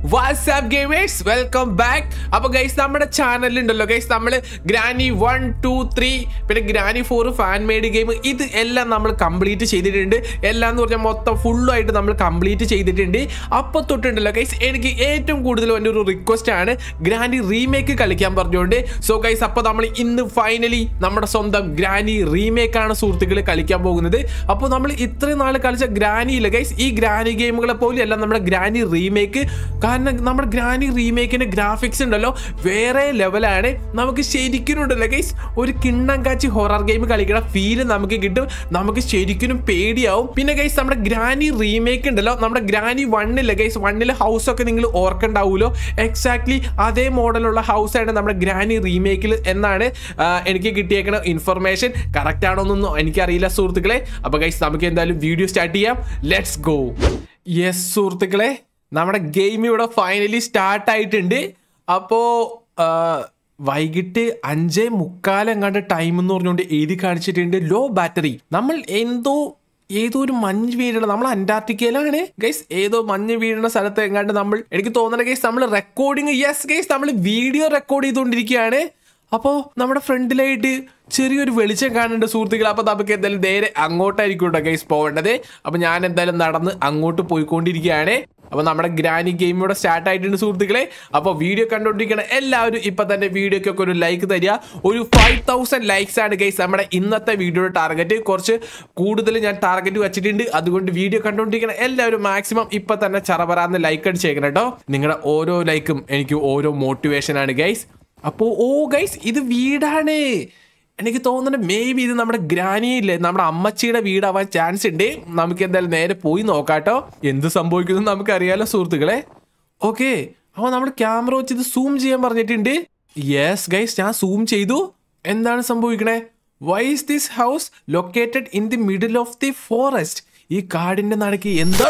WhatsApp gamers welcome back അപ്പൊ guys നമ്മുടെ ചാനലിൽ ഉണ്ടല്ലോ ഗൈസ് നമ്മൾ ഗ്രാനി വൺ ടു ത്രീ പിന്നെ Granny four fan made game ഇത് എല്ലാം നമ്മൾ കംപ്ലീറ്റ് ചെയ്തിട്ടുണ്ട് എല്ലാം എന്ന് പറഞ്ഞാൽ മൊത്തം ഫുള്ളായിട്ട് നമ്മൾ കംപ്ലീറ്റ് ചെയ്തിട്ടുണ്ട് അപ്പൊ തൊട്ടുണ്ടല്ലോ ഗൈസ് എനിക്ക് ഏറ്റവും കൂടുതൽ എൻ്റെ ഒരു റിക്വസ്റ്റ് ആണ് ഗ്രാനി റീമേക്ക് കളിക്കാൻ പറഞ്ഞുകൊണ്ട് സോ ഗൈസ് അപ്പൊ നമ്മൾ ഇന്ന് ഫൈനലി നമ്മുടെ സ്വന്തം ഗ്രാനി റീമേക്ക് ആണ് സുഹൃത്തുക്കൾ കളിക്കാൻ പോകുന്നത് അപ്പോൾ നമ്മൾ ഇത്രയും നാൾ കളിച്ച ഗ്രാനി ഇല്ല ഗൈസ് ഈ ഗ്രാനി ഗെയിമുകളെ പോലും അല്ല നമ്മുടെ ഗ്രാനി റീമേക്ക് കാരണം നമ്മുടെ ഗ്രാനി റീമേക്കിന്റെ ഗ്രാഫിക്സ് ഉണ്ടല്ലോ വേറെ ലെവലാണ് നമുക്ക് ശരിക്കും ഉണ്ടല്ലോ ഗൈസ് ഒരു കിണ്ണം കാച്ചി ഹൊറർ ഗെയിം കളിക്കണ ഫീല് നമുക്ക് കിട്ടും നമുക്ക് ശരിക്കും പേടിയാവും പിന്നെ ഗൈസ് നമ്മുടെ ഗ്രാനി റീമേക്ക് ഉണ്ടല്ലോ നമ്മുടെ ഗ്രാനി വണ്ണില്ല ഗൈസ് വണ്ണിലെ ഹൗസ് ഒക്കെ നിങ്ങൾ ഓർക്കണ്ടാവുമല്ലോ എക്സാക്ട്ലി അതേ മോഡലുള്ള ഹൗസ് ആണ് നമ്മുടെ ഗ്രാനി റീമേക്കിൽ എന്നാണ് ആ, എനിക്ക് കിട്ടിയേക്കണ ഇൻഫർമേഷൻ കറക്റ്റ് ആണോ എന്നൊന്നും എനിക്കറിയില്ല സുഹൃത്തുക്കളെ അപ്പൊ ഗൈസ് നമുക്ക് എന്തായാലും വീഡിയോ സ്റ്റാർട്ട് ചെയ്യാം ലെറ്റ്സ് ഗോ യെസ് സുഹൃത്തുക്കളെ നമ്മുടെ ഗെയിം ഇവിടെ ഫൈനലി സ്റ്റാർട്ട് ആയിട്ടുണ്ട് അപ്പോ ആ, വൈകിട്ട് അഞ്ചേ മുക്കാലെങ്ങാണ്ട് ടൈം എന്ന് പറഞ്ഞുകൊണ്ട് എഴുതി കാണിച്ചിട്ടുണ്ട് ലോ ബാറ്ററി നമ്മൾ എന്തോ ഏതോ ഒരു മഞ്ഞ് വീഴണ നമ്മൾ അന്റാർട്ടിക്കയിലാണ് ഗൈസ് ഏതോ മഞ്ഞ് വീഴുന്ന സ്ഥലത്ത് എങ്ങാണ്ട് നമ്മൾ എനിക്ക് തോന്നുന്ന ഗൈസ് നമ്മൾ റെക്കോർഡിങ് യെസ് ഗൈസ് നമ്മൾ വീഡിയോ റെക്കോർഡ് ചെയ്തുകൊണ്ടിരിക്കുകയാണ് അപ്പോൾ നമ്മുടെ ഫ്രണ്ടിലായിട്ട് ചെറിയൊരു വെളിച്ചം കാണുന്നുണ്ട് സുഹൃത്തുക്കൾ അപ്പോൾ നമുക്ക് എന്തായാലും നേരെ അങ്ങോട്ടായിരിക്കും കേട്ടോ ഗൈസ് പോകേണ്ടത് അപ്പോൾ ഞാൻ എന്തായാലും നടന്ന് അങ്ങോട്ട് പോയിക്കൊണ്ടിരിക്കുകയാണ് അപ്പോൾ നമ്മുടെ ഗ്രാനി ഗെയിം ഇവിടെ സ്റ്റാർട്ട് ആയിട്ടുണ്ട് സുഹൃത്തുക്കളെ അപ്പോൾ വീഡിയോ കണ്ടുകൊണ്ടിരിക്കണ എല്ലാവരും ഇപ്പം തന്നെ വീഡിയോക്കൊക്കെ ഒരു ലൈക്ക് തരിക ഒരു ഫൈവ് തൗസൻഡ് ലൈക്സ് ആണ് ഗൈസ് നമ്മുടെ ഇന്നത്തെ വീഡിയോയുടെ ടാർഗറ്റ് കുറച്ച് കൂടുതൽ ഞാൻ ടാർഗറ്റ് വെച്ചിട്ടുണ്ട് അതുകൊണ്ട് വീഡിയോ കണ്ടുകൊണ്ടിരിക്കണ എല്ലാവരും മാക്സിമം ഇപ്പം തന്നെ ചറപറാന്ന് ലൈക്ക് അടിച്ചേക്കണം കേട്ടോ നിങ്ങളുടെ ഓരോ ലൈക്കും എനിക്ക് ഓരോ മോട്ടിവേഷൻ ആണ് ഗൈസ് അപ്പോൾ ഓ ഗൈസ് ഇത് വീടാണ് എനിക്ക് തോന്നുന്നത് മേ ബി ഇത് നമ്മുടെ ഗ്രാനിയില്ലേ നമ്മുടെ അമ്മച്ചിയുടെ വീടാവാൻ ചാൻസ് ഉണ്ട് നമുക്ക് എന്തായാലും നേരെ പോയി നോക്കാട്ടോ എന്ത് സംഭവിക്കുന്നു നമുക്ക് അറിയാലോ സുഹൃത്തുക്കളെ ഓക്കെ അപ്പോൾ നമ്മൾ ക്യാമറ വെച്ച് ഇത് സൂം ചെയ്യാൻ പറഞ്ഞിട്ടുണ്ട് യെസ് ഗൈസ് ഞാൻ സൂം ചെയ്തു എന്താണ് സംഭവിക്കണേ why is this house located in the middle of the forest ഈ കാടിന്റെ നടക്ക് എന്താ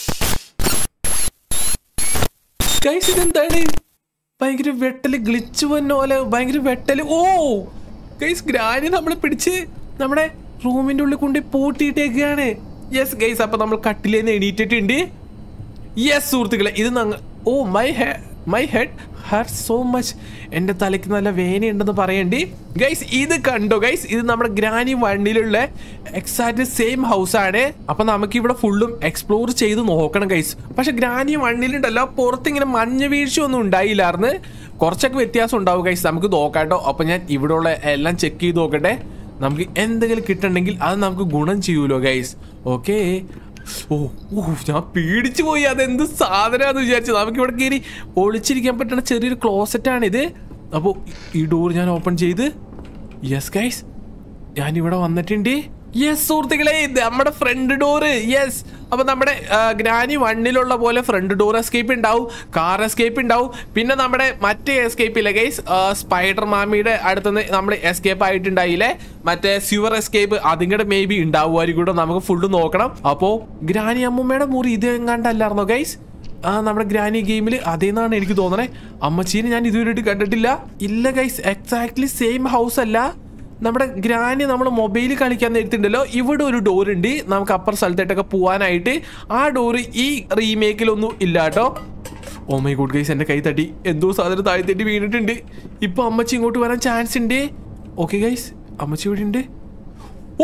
ഗൈസ് ഇതെന്താണ് ഭയങ്കര വെട്ടല് ഗ്ലിച്ച് വന്ന പോലെ ഭയങ്കര വെട്ടല് ഓ ഗൈസ് ഗ്രാനി നമ്മളെ പിടിച്ച് നമ്മുടെ റൂമിന്റെ ഉള്ളിൽ കൊണ്ട് പൂട്ടിയിട്ടേക്കാണ് യെസ് ഗൈസ് അപ്പൊ നമ്മൾ കട്ടിലേന്ന് എണീറ്റിട്ടുണ്ട് യെസ് സുഹൃത്തുക്കളെ ഇത് ഞങ്ങൾ oh my he my head hurt so much എൻ്റെ തലയ്ക്ക് നല്ല വേനയുണ്ടെന്ന് പറയണ്ടി ഗൈസ് ഇത് കണ്ടോ ഗൈസ് ഇത് നമ്മുടെ ഗ്രാനി വണ്ണിലുള്ള എക്സാക്ട് സെയിം ഹൗസ് ആണ് അപ്പൊ നമുക്ക് ഇവിടെ ഫുള്ളും എക്സ്പ്ലോർ ചെയ്ത് നോക്കണം ഗൈസ് പക്ഷെ ഗ്രാനി വണ്ണിലുണ്ടല്ലോ പുറത്ത് ഇങ്ങനെ മഞ്ഞ വീഴ്ച ഒന്നും ഉണ്ടായില്ലായിരുന്നു കുറച്ചൊക്കെ വ്യത്യാസം ഉണ്ടാവും ഗൈസ് നമുക്ക് നോക്കാട്ടോ അപ്പൊ ഞാൻ ഇവിടെ ഉള്ള എല്ലാം ചെക്ക് ചെയ്ത് നോക്കട്ടെ നമുക്ക് എന്തെങ്കിലും കിട്ടണമെങ്കിൽ അത് നമുക്ക് ഗുണം ചെയ്യൂലോ ഗൈസ് ഓക്കേ ഓ ഓ ഞാൻ പേടിച്ചു പോയി അതെന്ത് സാധനമാന്ന് വിചാരിച്ചു നമുക്ക് ഇവിടെ കയറി ഒളിച്ചിരിക്കാൻ പറ്റുന്ന ചെറിയൊരു ക്ലോസറ്റ് ആണിത് അപ്പോൾ ഈ ഡോർ ഞാൻ ഓപ്പൺ ചെയ്ത് യെസ് ഗൈസ് ഞാൻ ഇവിടെ വന്നിട്ടുണ്ട് യെസ് സുഹൃത്തുക്കളെ ഇത് നമ്മുടെ ഫ്രണ്ട് ഡോറ് യെസ് അപ്പൊ നമ്മുടെ ആ, ഗ്രാനി വണ്ണിലുള്ള പോലെ ഫ്രണ്ട് ഡോർ എസ്കേപ്പ് ഉണ്ടാവും കാർ എസ്കേപ്പ് ഉണ്ടാവും പിന്നെ നമ്മുടെ മറ്റേ എസ്കേപ്പ് ഇല്ല ഗൈസ് സ്പൈഡർ മാമിയുടെ അടുത്തുനിന്ന് നമ്മൾ എസ്കേപ്പ് ആയിട്ടുണ്ടായില്ലേ മറ്റേ സ്യുവർ എസ്കേപ്പ് അതിങ്ങടെ മേ ബി ഉണ്ടാവുമായിരിക്കും കൂടെ നമുക്ക് ഫുള്ള് നോക്കണം അപ്പോ ഗ്രാനി അമ്മൂമ്മയുടെ മുറി ഇത് എങ്ങാണ്ടല്ലായിരുന്നോ ഗൈസ് ആ നമ്മുടെ ഗ്രാനി ഗെയിമിൽ അതേന്നാണ് എനിക്ക് തോന്നണേ അമ്മച്ചീനെ ഞാൻ ഇതുവരെയായിട്ട് കണ്ടിട്ടില്ല ഇല്ല ഗൈസ് എക്സാക്ട്ലി സെയിം ഹൗസ് അല്ല നമ്മുടെ ഗ്രാനി നമ്മൾ മൊബൈലിൽ കളിക്കാൻ നേരത്തുണ്ടല്ലോ ഇവിടെ ഒരു ഡോർ ഉണ്ട് നമുക്ക് അപ്പുറ സ്ഥലത്തായിട്ടൊക്കെ പോകാനായിട്ട് ആ ഡോറ് ഈ റീമേക്കിലൊന്നും ഇല്ല കേട്ടോ ഓ മൈ ഗുഡ് ഗൈസ് എൻ്റെ കൈ തട്ടി എന്തോ സാധനം താഴെ തട്ടി വീണിട്ടുണ്ട് ഇപ്പൊ അമ്മച്ചി ഇങ്ങോട്ട് വരാൻ ചാൻസ് ഉണ്ട് ഓക്കെ ഗൈസ് അമ്മച്ചി ഇവിടെ ഉണ്ട് ഓ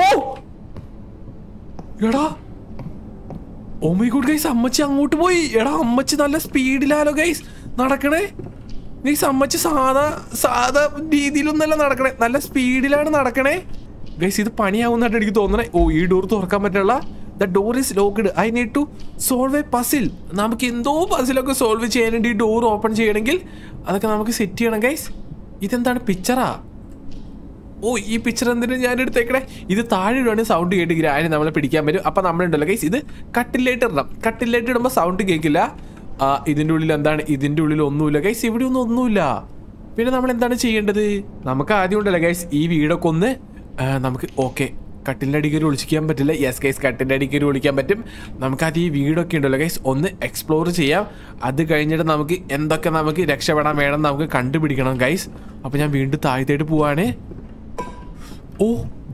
എടാ ഓ മൈ ഗുഡ് ഗൈസ് അമ്മച്ചി അങ്ങോട്ട് പോയി എടാ അമ്മച്ചി നല്ല സ്പീഡിലാലോ ഗൈസ് നടക്കണേ ഗൈസ് അമ്മച്ചി സാധാ സാധാ രീതിയിലൊന്നല്ല നടക്കണേ നല്ല സ്പീഡിലാണ് നടക്കണേ ഗൈസ് ഇത് പണിയാവുന്നതായിട്ട് എനിക്ക് തോന്നണേ ഓ ഈ ഡോർ തുറക്കാൻ പറ്റുള്ള the door is locked I need to solve a puzzle നമുക്ക് എന്തോ പസിലൊക്കെ സോൾവ് ചെയ്യാനുണ്ട് ഈ ഡോർ ഓപ്പൺ ചെയ്യണമെങ്കിൽ അതൊക്കെ നമുക്ക് സെറ്റ് ചെയ്യണം ഗൈസ് ഇതെന്താണ് പിക്ചറാ ഓ ഈ പിക്ചർ എന്തിനാ ഞാൻ എടുത്തേക്കണേ ഇത് താഴെ ഇടുവാണെങ്കിൽ സൗണ്ട് കേട്ട് ഗ്രാനി നമ്മളെ പിടിക്കാൻ പറ്റും അപ്പൊ നമ്മളുണ്ടല്ലോ ഗൈസ് ഇത് കട്ടിലേറ്റ് ഇടണം കട്ടിലേറ്റ് ഇടുമ്പോൾ സൗണ്ട് കേൾക്കില്ല ആ, ഇതിന്റെ ഉള്ളിൽ എന്താണ് ഇതിന്റെ ഉള്ളിൽ ഒന്നുമില്ല ഗൈസ് ഇവിടെ ഒന്നും ഒന്നുമില്ല പിന്നെ നമ്മൾ എന്താണ് ചെയ്യേണ്ടത് നമുക്ക് ആദ്യം ഉണ്ടല്ലോ ഗൈസ് ഈ വീടൊക്കെ ഒന്ന് ആ, നമുക്ക് ഓക്കെ കട്ടിലിൻ്റെ അടിക്കൽ ഒളിച്ചിക്കാൻ പറ്റില്ല യെസ് ഗൈസ് കട്ടിൻ്റെ അടിക്കൽ ഒളിക്കാൻ പറ്റും നമുക്ക് അത് ഈ വീടൊക്കെ ഉണ്ടല്ലോ ഗൈസ് ഒന്ന് എക്സ്പ്ലോർ ചെയ്യാം അത് കഴിഞ്ഞിട്ട് നമുക്ക് എന്തൊക്കെ നമുക്ക് രക്ഷപ്പെടാൻ വേണം നമുക്ക് കണ്ടുപിടിക്കണം ഗൈസ് അപ്പോൾ ഞാൻ വീണ്ടും താഴത്തേട്ട് പോവാണേ ഓ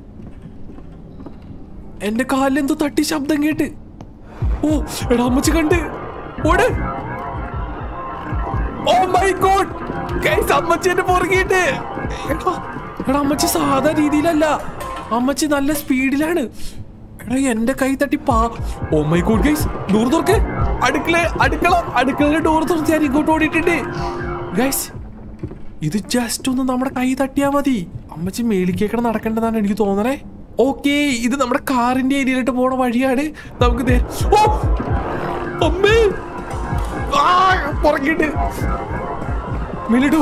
എന്റെ കാലിലെന്തോ തട്ടി ശബ്ദം കേട്ട് ഓ എടാ അമ്മച്ചി കണ്ട് ഓട് ഓ മൈ ഗോഡ് ഗൈസ് അമ്മച്ചി എന്നെ പുറകിട്ട് എടാ എടാ അമ്മച്ചി സാധാ രീതിയിലല്ല അമ്മച്ചി നല്ല സ്പീഡിലാണ് എടാ എന്റെ കൈ തട്ടി പാ oh my god guys door തുറക്ക് അടുക്കള അടുക്കള അടുക്കളയുടെ ഡോർ തുറച്ച് ഞാൻ ഇങ്ങോട്ട് ഓടിയിട്ടുണ്ട് ഗൈസ് ഇത് ജസ്റ്റ് ഒന്ന് നമ്മുടെ കൈ തട്ടിയാ മതി അമ്മച്ചി മേളിക്കേക്കടെ നടക്കേണ്ടതാണ് എനിക്ക് തോന്നണേ ഓക്കെ ഇത് നമ്മുടെ കാറിന്റെ ഏരിയയിലോട്ട് പോണ വഴിയാണ് നമുക്ക് ദേ- ഓ! അമ്മേ ആ, പുറകിട്ട് മിനിറ്റ്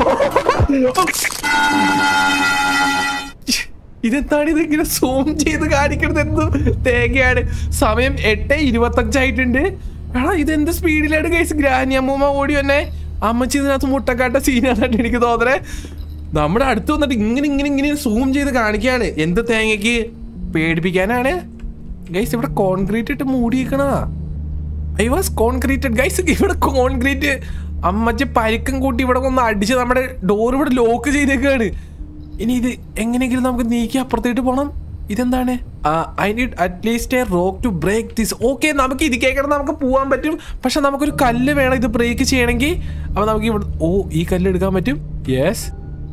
ഇതെന്താണ് ഇത് ഇങ്ങനെ സൂം ചെയ്ത് കാണിക്കുന്നത് എന്ത് തേങ്ങയാണ് സമയം എട്ട് ഇരുപത്തഞ്ചായിട്ടുണ്ട് എടാ ഇതെന്ത് സ്പീഡിലാണ് ഗൈസ് ഗ്രാനി അമ്മൂമ്മ ഓടി വന്നെ അമ്മച്ചി ഇതിനകത്ത് മുട്ടക്കാട്ട സീനാണ് എനിക്ക് തോന്നണേ നമ്മുടെ അടുത്ത് വന്നിട്ട് ഇങ്ങനെ ഇങ്ങനെ ഇങ്ങനെ സൂം ചെയ്ത് കാണിക്കുകയാണ് എന്ത് തേങ്ങയ്ക്ക് പേടിപ്പിക്കാനാണ് ഗൈസ് ഇവിടെ കോൺക്രീറ്റ് ഇട്ട് മൂടിയേക്കണാ ഐ വാസ് കോൺക്രീറ്റഡ് ഗൈസ് ഇവിടെ കോൺക്രീറ്റ് അമ്മച്ച പരിക്കും കൂട്ടി ഇവിടെ ഒന്ന് അടിച്ച് നമ്മുടെ ഡോർ ഇവിടെ ലോക്ക് ചെയ്തേക്കാണ് ഇനി ഇത് എങ്ങനെയെങ്കിലും നമുക്ക് നീക്കി അപ്പുറത്തേട്ട് പോകണം ഇതെന്താണ് I need at least a rock to break this okay നമുക്ക് ഇത് കേൾക്കണം നമുക്ക് പോകാൻ പറ്റും പക്ഷെ നമുക്കൊരു കല്ല് വേണം ഇത് ബ്രേക്ക് ചെയ്യണമെങ്കിൽ അപ്പൊ നമുക്ക് ഇവിടെ ഓ ഈ കല്ല് എടുക്കാൻ പറ്റും yes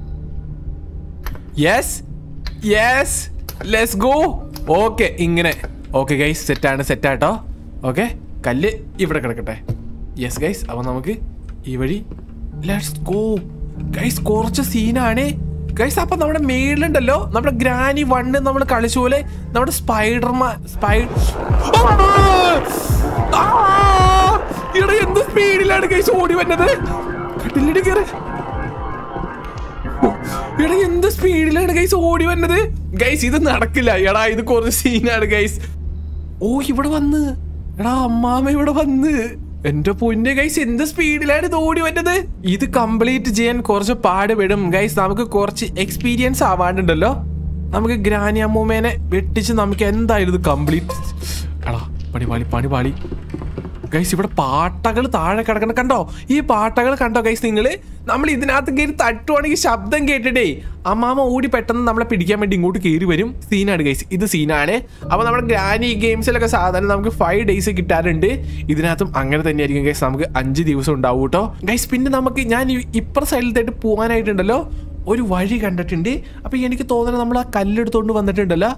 yes yes let's go okay ഇങ്ങനെ ഓക്കെ ഗൈസ് സെറ്റാണ് സെറ്റാട്ടോ ഓക്കെ കല്ല് ഇവിടെ കിടക്കട്ടെ യെസ് ഗൈസ് അപ്പോൾ നമുക്ക് ഈ വഴി ലെറ്റ്സ് ഗോ ഗൈസ് കുറച്ച് സീനാണ് ഗൈസ് അപ്പൊ നമ്മുടെ മേളിലുണ്ടല്ലോ നമ്മുടെ ഗ്രാനി വണ്ണ് നമ്മൾ കളിച്ച പോലെ നമ്മുടെ സ്പൈഡർമാൻ സ്പൈ ഇവിടെ എന്ത് സ്പീഡിലാണ് ഗൈസ് ഓടി വന്നത് കട്ടിലിട്ട് കയറി എടാ എന്ത് സ്പീഡിലാണ് ഗൈസ് ഓടി വന്നത് ഗൈസ് ഇത് നടക്കില്ല എടാ ഇത് കുറച്ച് സീനാണ് ഗൈസ് ഓ ഇവിടെ വന്ന് എടാ അമ്മാമ ഇവിടെ വന്ന് എന്റെ പൊന്നെ ഗൈസ് എന്ത് സ്പീഡിലാണ് ഇത് ഓടി വന്നത് ഇത് കംപ്ലീറ്റ് ചെയ്യാൻ കുറച്ച് പാടുപെടും ഗൈസ് നമുക്ക് കുറച്ച് എക്സ്പീരിയൻസ് ആവാണ്ടുണ്ടല്ലോ നമുക്ക് ഗ്രാനി അമ്മൂമ്മേനെ വെട്ടിച്ച് നമുക്ക് എന്തായാലും ഇത് കംപ്ലീറ്റ് എടാ പണി പാളി പണി പാളി ഗൈസ് ഇവിടെ പാട്ടകൾ താഴെ കിടക്കണം കണ്ടോ ഈ പാട്ടകൾ കണ്ടോ ഗൈസ് നിങ്ങൾ നമ്മൾ ഇതിനകത്ത് കയറി തട്ടുവാണെങ്കിൽ ശബ്ദം കേട്ടിട്ടേ അമ്മാമ ഓടി പെട്ടെന്ന് നമ്മളെ പിടിക്കാൻ വേണ്ടി ഇങ്ങോട്ട് കയറി വരും സീനാണ് ഗൈസ് ഇത് സീനാണ് അപ്പൊ നമ്മുടെ ഗ്രാനി ഗെയിംസിലൊക്കെ സാധാരണ നമുക്ക് ഫൈവ് ഡേയ്സ് കിട്ടാറുണ്ട് ഇതിനകത്തും അങ്ങനെ തന്നെയായിരിക്കും ഗൈസ് നമുക്ക് അഞ്ച് ദിവസം ഉണ്ടാവും കേട്ടോ ഗൈസ് പിന്നെ നമുക്ക് ഞാൻ ഈ ഇപ്പുറ സൈഡിലത്തായിട്ട് പോകാനായിട്ടുണ്ടല്ലോ ഒരു വഴി കണ്ടിട്ടുണ്ട് അപ്പൊ എനിക്ക് തോന്നുന്നത് നമ്മൾ ആ കല്ലെടുത്തോണ്ട് വന്നിട്ടുണ്ടല്ലോ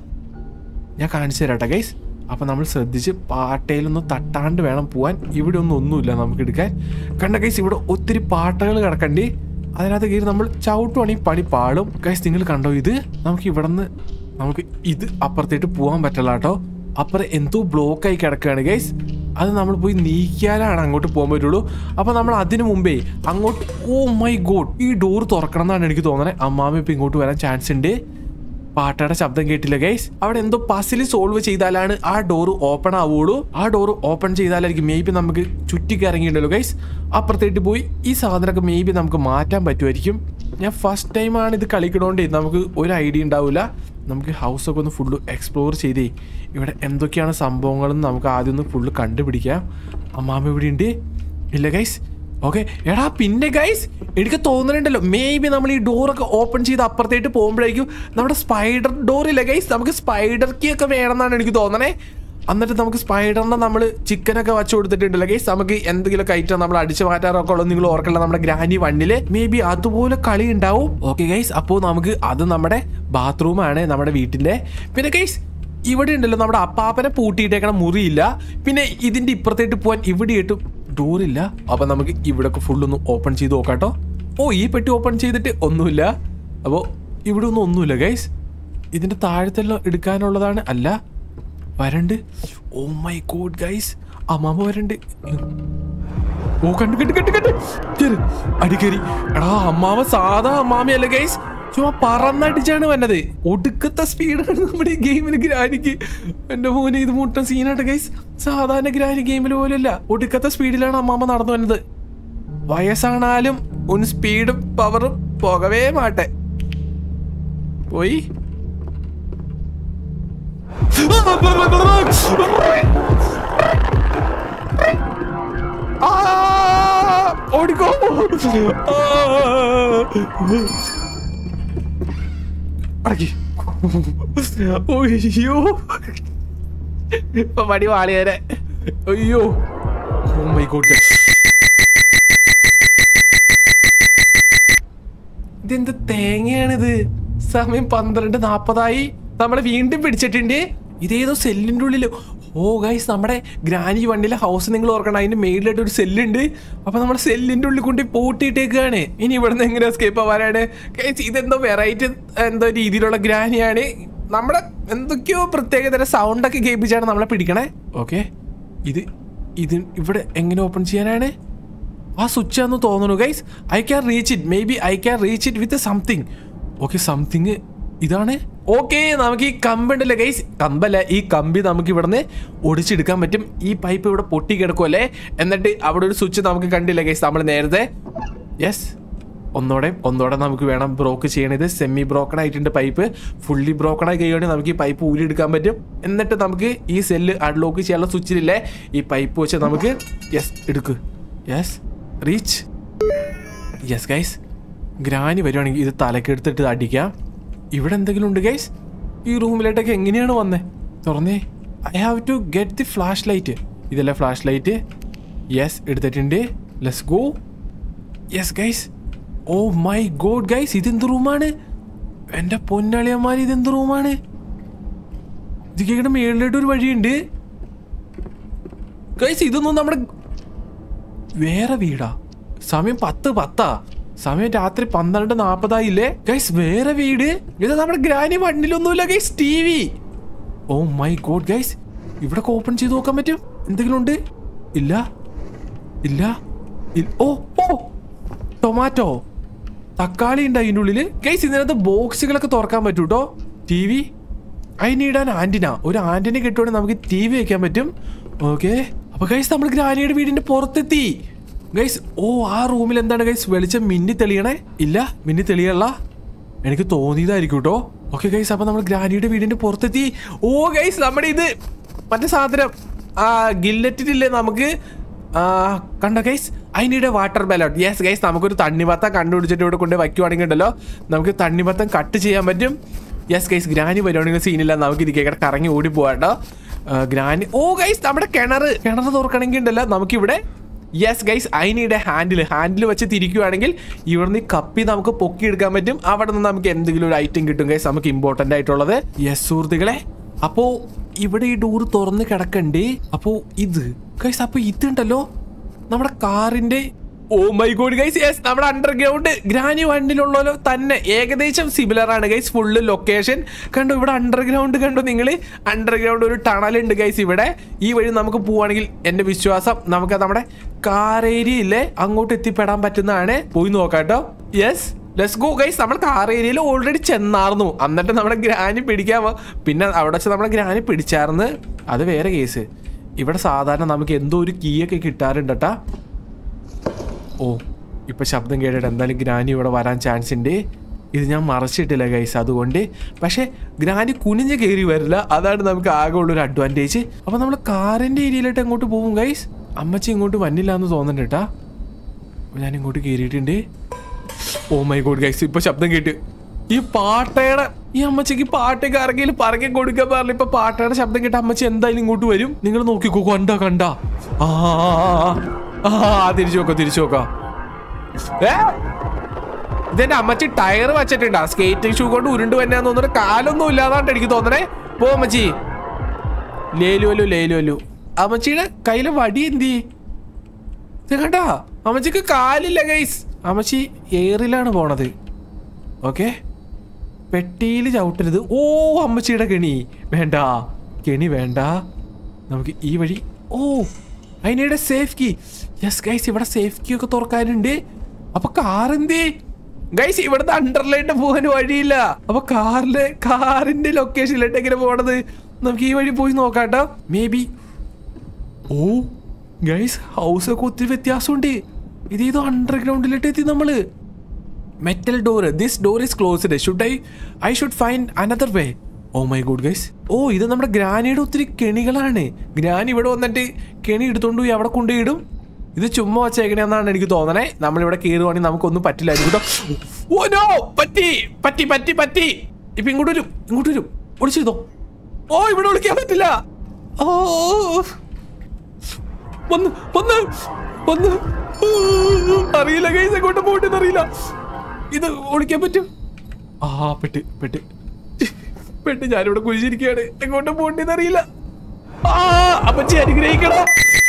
ഞാൻ കാണിച്ചു തരാട്ടെ ഗൈസ് അപ്പം നമ്മൾ ശ്രദ്ധിച്ച് പാട്ടയിലൊന്നും തട്ടാണ്ട് വേണം പോവാൻ ഇവിടെ ഒന്നും ഒന്നുമില്ല നമുക്ക് എടുക്കാൻ കണ്ട ഗൈസ് ഇവിടെ ഒത്തിരി പാട്ടകൾ കിടക്കണ്ടേ അതിനകത്ത് കയറി നമ്മൾ ചവിട്ടുവാണെങ്കിൽ പണി പാളും ഗൈസ് നിങ്ങൾ കണ്ടോ ഇത് നമുക്ക് ഇവിടെ നിന്ന് നമുക്ക് ഇത് അപ്പുറത്തേട്ട് പോകാൻ പറ്റില്ല കേട്ടോ അപ്പുറം എന്തോ ബ്ലോക്ക് ആയി കിടക്കുകയാണ് ഗൈസ് അത് നമ്മൾ പോയി നീക്കിയാലാണ് അങ്ങോട്ട് പോകാൻ പറ്റുള്ളൂ അപ്പോൾ നമ്മൾ അതിനു മുമ്പേ അങ്ങോട്ട് ഓ മൈ ഗോഡ് ഈ ഡോർ തുറക്കണം എന്നാണ് എനിക്ക് തോന്നുന്നത് അമ്മാമ ഇപ്പം ഇങ്ങോട്ട് വരാൻ ചാൻസ് ഉണ്ട് പാട്ടയുടെ ശബ്ദം കേട്ടില്ല ഗൈസ് അവിടെ എന്തോ പസിൽ സോൾവ് ചെയ്താലാണ് ആ ഡോർ ഓപ്പൺ ആവുള്ളൂ ആ ഡോർ ഓപ്പൺ ചെയ്താലായിരിക്കും മേ ബി നമുക്ക് ചുറ്റിക്ക് ഇറങ്ങിയിട്ടുണ്ടല്ലോ ഗൈസ് അപ്പുറത്തേട്ട് പോയി ഈ സാധനമൊക്കെ മേ ബി നമുക്ക് മാറ്റാൻ പറ്റുമായിരിക്കും ഞാൻ ഫസ്റ്റ് ടൈമാണ് ഇത് കളിക്കണോണ്ടേ നമുക്ക് ഒരു ഐഡിയ ഉണ്ടാവില്ല നമുക്ക് ഹൗസൊക്കെ ഒന്ന് ഫുള്ള് എക്സ്പ്ലോർ ചെയ്തേ ഇവിടെ എന്തൊക്കെയാണ് സംഭവങ്ങളെന്ന് നമുക്ക് ആദ്യം ഒന്ന് ഫുള്ള് കണ്ടുപിടിക്കാം അമ്മാമ ഇവിടെ ഉണ്ട് ഇല്ല ഗൈസ് ഓക്കെ എടാ പിന്നെ ഗൈസ് എനിക്ക് തോന്നുന്നുണ്ടല്ലോ മേ ബി നമ്മൾ ഈ ഡോറൊക്കെ ഓപ്പൺ ചെയ്ത് അപ്പുറത്തേട്ട് പോകുമ്പോഴേക്കും നമ്മുടെ സ്പൈഡർ ഡോർ ഇല്ല ഗൈസ് നമുക്ക് സ്പൈഡർ കീ ഒക്കെ വേണമെന്നാണ് എനിക്ക് തോന്നണേ എന്നിട്ട് നമുക്ക് സ്പൈഡറിനെ നമ്മൾ ചിക്കനൊക്കെ വെച്ച് കൊടുത്തിട്ടുണ്ടല്ലോ ഗൈസ് നമുക്ക് എന്തെങ്കിലും ഐറ്റം നമ്മൾ അടിച്ചു മാറ്റാറൊക്കെ ഉള്ളത് നിങ്ങൾ ഓർക്കണ്ട നമ്മുടെ ഗ്രാനി വണ്ണില് മേ ബി അതുപോലെ കളി ഉണ്ടാവും ഓക്കെ ഗൈസ് അപ്പോൾ നമുക്ക് അത് നമ്മുടെ ബാത്റൂമാണ് നമ്മുടെ വീട്ടിന്റെ പിന്നെ ഗൈസ് ഇവിടെ ഉണ്ടല്ലോ നമ്മുടെ അപ്പാപ്പനെ പൂട്ടിയിട്ടേക്കണ മുറിയില്ല പിന്നെ ഇതിന്റെ ഇപ്പുറത്തേട്ട് പോകാൻ ഇവിടെയായിട്ട് ഡോറില്ല അപ്പൊ നമുക്ക് ഇവിടൊക്കെ ഫുൾ ഒന്ന് ഓപ്പൺ ചെയ്ത് നോക്കാട്ടോ ഓ ഈ പെട്ടി ഓപ്പൺ ചെയ്തിട്ട് ഒന്നുമില്ല അപ്പോൾ ഇവിടെ ഒന്നും ഒന്നുമില്ല ഗൈസ് ഇതിന്റെ താഴത്തെല്ലാം എടുക്കാനുള്ളതാണ് അല്ല വരണ്ട് ഓ മൈ ഗോഡ് ഗൈസ് അമ്മാമ വരണ്ട് ഓ കണ്ടു കണ്ടു കണ്ടു കണ്ടു കേറ് അടിക്കരി എടാ അമ്മാവ സാധാ അമ്മാമയല്ല ഗൈസ് ചുമ്മാ പറന്നടിച്ചാണ് വന്നത് ഒടുക്കത്തെ സ്പീഡാണ് നമ്മുടെ ഈ ഗെയിമിൽ ഗ്രാനിക്ക് എന്റെ മോനെ ഇത് മുട്ട സീനായിട്ട് ഗൈസ് സാധാരണ ഗ്രാനി ഗെയിമിൽ പോലെയല്ല ഒടുക്കത്തെ സ്പീഡിലാണ് അമ്മാമ നടന്നു വന്നത് വയസ്സാണാലും ഒന്ന് സ്പീഡും പവറും പോകവേ മാട്ടെ പോയി ആ! ഓടിക്കോ ആ! അടക്കി അയ്യോ ഇപ്പൊ മടി വാളിയേരെ അയ്യോ ഓ മൈ ഗോഡ് ഇതെന്ത് തേങ്ങയാണിത് സമയം പന്ത്രണ്ട് നാപ്പതായി നമ്മളെ വീണ്ടും പിടിച്ചിട്ടുണ്ട് ഇതേതോ സെല്ലിന്റെ ഉള്ളിൽ ഓ ഗൈസ് നമ്മുടെ ഗ്രാനി വണ്ടിയിലെ ഹൗസ് നിങ്ങൾ ഓർക്കണം അതിന്റെ മെയിലായിട്ട് ഒരു സെല്ലുണ്ട് അപ്പൊ നമ്മുടെ സെല്ലിന്റെ ഉള്ളിൽ കൊണ്ട് പൂട്ടിയിട്ടേക്കാണ് ഇനി ഇവിടുന്ന് എങ്ങനെ എസ്കേപ്പ് ആവാനാണ് ഗൈസ് ഇതെന്തോ വെറൈറ്റി എന്തോ രീതിയിലുള്ള ഗ്രാനിയാണ് നമ്മുടെ എന്തൊക്കെയോ പ്രത്യേകതര സൗണ്ട് ഒക്കെ കേൾപ്പിച്ചാണ് നമ്മളെ പിടിക്കണേ ഓക്കെ ഇത് ഇത് ഇവിടെ എങ്ങനെ ഓപ്പൺ ചെയ്യാനാണ് ആ സ്വിച്ച് ആണെന്ന് തോന്നുന്നു guys I can reach it maybe I can reach it with something okay something ഇതാണ് ഓക്കെ നമുക്ക് ഈ കമ്പ് ഉണ്ടല്ലേ ഗൈസ് കമ്പല്ല ഈ കമ്പി നമുക്ക് ഇവിടുന്ന് ഒടിച്ചെടുക്കാൻ പറ്റും ഈ പൈപ്പ് ഇവിടെ പൊട്ടി കിടക്കുമല്ലേ എന്നിട്ട് അവിടെ ഒരു സ്വിച്ച് നമുക്ക് കണ്ടില്ല ഗൈസ് നമ്മൾ നേരത്തെ യെസ് ഒന്നോടെ ഒന്നോടെ നമുക്ക് വേണം ബ്രോക്ക് ചെയ്യണത് സെമി ബ്രോക്കൺ ആയിട്ടുണ്ട് പൈപ്പ് ഫുള്ളി ബ്രോക്കൺ ആയി കഴിയുകയാണെങ്കിൽ നമുക്ക് ഈ പൈപ്പ് ഊരിയെടുക്കാൻ പറ്റും എന്നിട്ട് നമുക്ക് ഈ സെല്ല് അൺലോക്ക് ചെയ്യാനുള്ള സ്വിച്ചിലില്ലേ ഈ പൈപ്പ് വെച്ച് നമുക്ക് യെസ് എടുക്ക് yes reach yes guys Granny വരുവാണെങ്കിൽ ഇത് തലക്കെടുത്തിട്ട് അടിക്കാം ഇവിടെ എന്തെങ്കിലും ഉണ്ട് ഗൈസ് ഈ റൂമിലോട്ടൊക്കെ എങ്ങനെയാണ് വന്നേ തുറന്നേ I have to get the flashlight ഇതല്ലേ ഫ്ലാഷ് ലൈറ്റ് യെസ് എടുത്തിട്ടുണ്ട് let's go yes guys oh my god guys ഇതെന്ത് റൂമാണ് എൻ്റെ പൊന്നളിയന്മാർ ഇതെന്ത് റൂമാണ് ഇത് കേൾക്കണ മേളിലോട്ട് ഒരു വഴിയുണ്ട് ഗൈസ് ഇതൊന്നും നമ്മുടെ വേറെ വീടാ സമയം പത്ത് പത്താ സമയം രാത്രി പന്ത്രണ്ട് നാപ്പതായില്ലേ ഗൈസ് വേറെ വീട് ഇത് നമ്മുടെ ഗ്രാനി വണ്ടിലൊന്നുമില്ല guys T V oh my god guys ഇവിടെ ഓപ്പൺ ചെയ്ത് നോക്കാൻ പറ്റും എന്തെങ്കിലും ഉണ്ട് ഇല്ല ഇല്ല ഇൽ- ഓ ഓ ടൊമാറ്റോ തക്കാളി ഉണ്ട് അതിൻ്റെ ഉള്ളില് ഗൈസ് ഇതിനകത്ത് ബോക്സുകളൊക്കെ തുറക്കാൻ പറ്റൂ കേട്ടോ ടി വി അതിനിടാൻ ആന്റിന ഒരു ആന്റിന കിട്ടുവാണെങ്കിൽ നമുക്ക് ടി വി വെക്കാൻ പറ്റും ഓക്കെ അപ്പൊ ഗൈസ് നമ്മൾ ഗ്രാനിയുടെ വീടിന്റെ പുറത്തെത്തി ഗൈസ് ഓ ആ റൂമിൽ എന്താണ് ഗൈസ് വെളിച്ചം മിന്നി തെളിയണേ ഇല്ല മിന്നി തെളിയല്ല എനിക്ക് തോന്നിയതായിരിക്കും കേട്ടോ ഓക്കെ ഗൈസ് അപ്പൊ നമ്മൾ ഗ്രാനിയുടെ വീടിന്റെ പുറത്തെത്തി ഓ ഗൈസ് നമ്മുടെ ഇത് മറ്റേ സാധനം ആ ഗില്ലറ്റിലില്ലേ നമുക്ക് ആ, കണ്ടോ ഗൈസ് അതിനിടെ വാട്ടർ ബെലോട്ട് യെസ് ഗൈസ് നമുക്കൊരു തണ്ണിമത്തം കണ്ടുപിടിച്ചിട്ട് ഇവിടെ കൊണ്ട് വയ്ക്കുവാണെങ്കിൽ ഉണ്ടല്ലോ നമുക്ക് തണ്ണിമത്തം കട്ട് ചെയ്യാൻ പറ്റും യെസ് ഗൈസ് ഗ്രാനി വരുവാണെങ്കിൽ സീനില്ല നമുക്ക് ഇതിക്കേക്കടെ കറങ്ങി ഓടി പോവാട്ടോ ഗ്രാനി ഓ ഗൈസ് നമ്മുടെ കിണർ കിണർ തുറക്കണമെങ്കിൽ ഉണ്ടല്ലോ നമുക്കിവിടെ യെസ് ഗൈസ് അതിനിടെ ഹാൻഡിൽ ഹാൻഡിൽ വെച്ച് തിരിക്കുവാണെങ്കിൽ ഇവിടുന്ന് ഈ കപ്പി നമുക്ക് പൊക്കിയെടുക്കാൻ പറ്റും അവിടെ നിന്ന് നമുക്ക് എന്തെങ്കിലും ഒരു ഐറ്റം കിട്ടും ഗൈസ് നമുക്ക് ഇമ്പോർട്ടൻ്റ് ആയിട്ടുള്ളത് യെസ് സുഹൃത്തുക്കളെ അപ്പോ ഇവിടെ ഈ ഡോർ തുറന്ന് കിടക്കണ്ടേ അപ്പോ ഇത് ഗൈസ് അപ്പൊ ഇതുണ്ടല്ലോ നമ്മുടെ കാറിന്റെ oh my god guys yes നമ്മുടെ അണ്ടർഗ്രൗണ്ട് ഗ്രാനി വണ്ടിയിലുള്ളല്ലോ തന്നെ ഏകദേശം സിമിലർ ആണ് ഗൈസ് ഫുള്ള് ലൊക്കേഷൻ കണ്ടോ ഇവിടെ അണ്ടർഗ്രൗണ്ട് കണ്ടോ നിങ്ങൾ അണ്ടർഗ്രൗണ്ട് ഒരു ടണലുണ്ട് ഗൈസ് ഇവിടെ ഈ വഴി നമുക്ക് പോവാണെങ്കിൽ എൻ്റെ വിശ്വാസം നമുക്ക് നമ്മുടെ കാർ ഏരിയ ഇല്ലേ അങ്ങോട്ട് എത്തിപ്പെടാൻ പറ്റുന്നതാണ് പോയി നോക്കാം കേട്ടോ യെസ് ലെസ് ഗോ ഗൈസ് നമ്മൾ കാർ ഏരിയയിൽ ഓൾറെഡി ചെന്നാർന്നു എന്നിട്ട് നമ്മുടെ ഗ്രാനി പിടിക്കാൻ പോ- പിന്നെ അവിടെ വെച്ച് നമ്മുടെ ഗ്രാനി പിടിച്ചാർന്ന് അത് വേറെ കേസ് ഇവിടെ സാധാരണ നമുക്ക് എന്തോ ഒരു കീ ഒക്കെ കിട്ടാറുണ്ട് കേട്ടാ ഓ ഇപ്പൊ ശബ്ദം കേട്ടിട്ട് എന്തായാലും ഗ്രാനി ഇവിടെ വരാൻ ചാൻസ് ഉണ്ട് ഇത് ഞാൻ മറച്ചിട്ടില്ല ഗൈസ് അതുകൊണ്ട് പക്ഷേ ഗ്രാനി കുനിഞ്ഞ് കയറി വരില്ല അതാണ് നമുക്ക് ആകെ ഉള്ളൊരു അഡ്വാൻറ്റേജ് അപ്പൊ നമ്മൾ കാറിന്റെ ഏരിയയിലോട്ട് എങ്ങോട്ട് പോകും ഗൈസ് അമ്മച്ചി ഇങ്ങോട്ട് വന്നില്ല എന്ന് തോന്നുന്നുണ്ട് കേട്ടാ അപ്പൊ ഞാൻ ഇങ്ങോട്ട് കയറിയിട്ടുണ്ട് ഓ മൈ ഗോഡ് ഗൈസ് ഇപ്പൊ ശബ്ദം കേട്ട് ഈ പാട്ടയുടെ ഈ അമ്മച്ചിക്ക് പാട്ടൊക്കെ ആരെങ്കിലും പറക്കി കൊടുക്കാൻ പാടില്ല ഇപ്പൊ പാട്ടയുടെ ശബ്ദം കേട്ട് അമ്മച്ചി എന്തായാലും ഇങ്ങോട്ട് വരും നിങ്ങൾ നോക്കിക്കോ കണ്ട കണ്ട ആ ആ, ആ തിരിച്ചു നോക്കാം തിരിച്ചു നോക്കാം ഏ? ഇതെന്റെ അമ്മച്ചി ടയർ വെച്ചിട്ടുണ്ടാ സ്കേറ്റിംഗ് ഷൂ കൊണ്ട് ഉരുണ്ട് വന്നാന്ന് തോന്നുന്നു കാലൊന്നും ഇല്ലാതാണ്ട് എനിക്ക് തോന്നണേ പോ അമ്മച്ചി ലേലുവലു ലേലുവലു അമ്മച്ചിയുടെ കയ്യിലെ വടി എന്തി ഇത് കണ്ടാ അമ്മച്ചിക്ക് കാലില്ല ഗൈസ് അമ്മച്ചി എയറിലാണ് പോണത് ഓക്കെ പെട്ടിയിൽ ചവിട്ടരുത് ഓ അമ്മച്ചിയുടെ കെണി വേണ്ട കെണി വേണ്ട നമുക്ക് ഈ വഴി ഓ അതിനിടെ സേഫ് കീ യെസ് ഗൈസ് ഇവിടെ സേഫ് കീ ഒക്കെ തുറക്കാനുണ്ട് അപ്പൊ കാർ എന്തേ ഗൈസ് ഇവിടുത്തെ അണ്ടർലൈറ്റ് പോകാൻ വഴിയില്ല അപ്പൊ കാറിന്റെ കാറിന്റെ ലൊക്കേഷനിലോട്ട് എങ്ങനെ പോണത് നമുക്ക് ഈ വഴി പോയി നോക്കാട്ടോ maybe oh guys house ഒക്കെ ഒത്തിരി വ്യത്യാസമുണ്ട് ഇതേതോ അണ്ടർഗ്രൗണ്ടിലിട്ട് എത്തി നമ്മള് metal door this door is closed should I I should find another way oh my good guys oh ഇത് നമ്മുടെ ഗ്രാനിയുടെ ഒത്തിരി കെണികളാണ് ഗ്രാനി ഇവിടെ വന്നിട്ട് കെണി എടുത്തോണ്ട് പോയി അവിടെ കൊണ്ടുപോയിടും ഇത് ചുമ്മാ വച്ചേക്കണെന്നാണ് എനിക്ക് തോന്നണേ നമ്മളിവിടെ കയറുവാണെങ്കിൽ നമുക്കൊന്നും പറ്റില്ലായിരിക്കും കേട്ടോ ഓ നോ പറ്റി പറ്റി പറ്റി പറ്റി ഇപ്പൊ ഇങ്ങോട്ട് വരും ഇങ്ങോട്ട് വരും ഒളിച്ചു ചെയ്തോ ഓ ഇവിടെ വിളിക്കാൻ പറ്റില്ല ഓ വന്ന് വന്ന് വന്ന് അറിയില്ല കൈസ് എങ്ങോട്ട് പോട്ടെന്ന് അറിയില്ല ഇത് ഒളിക്കാൻ പറ്റും ആ പെട്ട് പെട്ട് പെട്ട് ഞാനിവിടെ കുഴിച്ചിരിക്കുകയാണ് എങ്ങോട്ട് പോകേണ്ടതെന്ന് അറിയില്ല ആ അപ്പച്ചി അനുഗ്രഹിക്കണം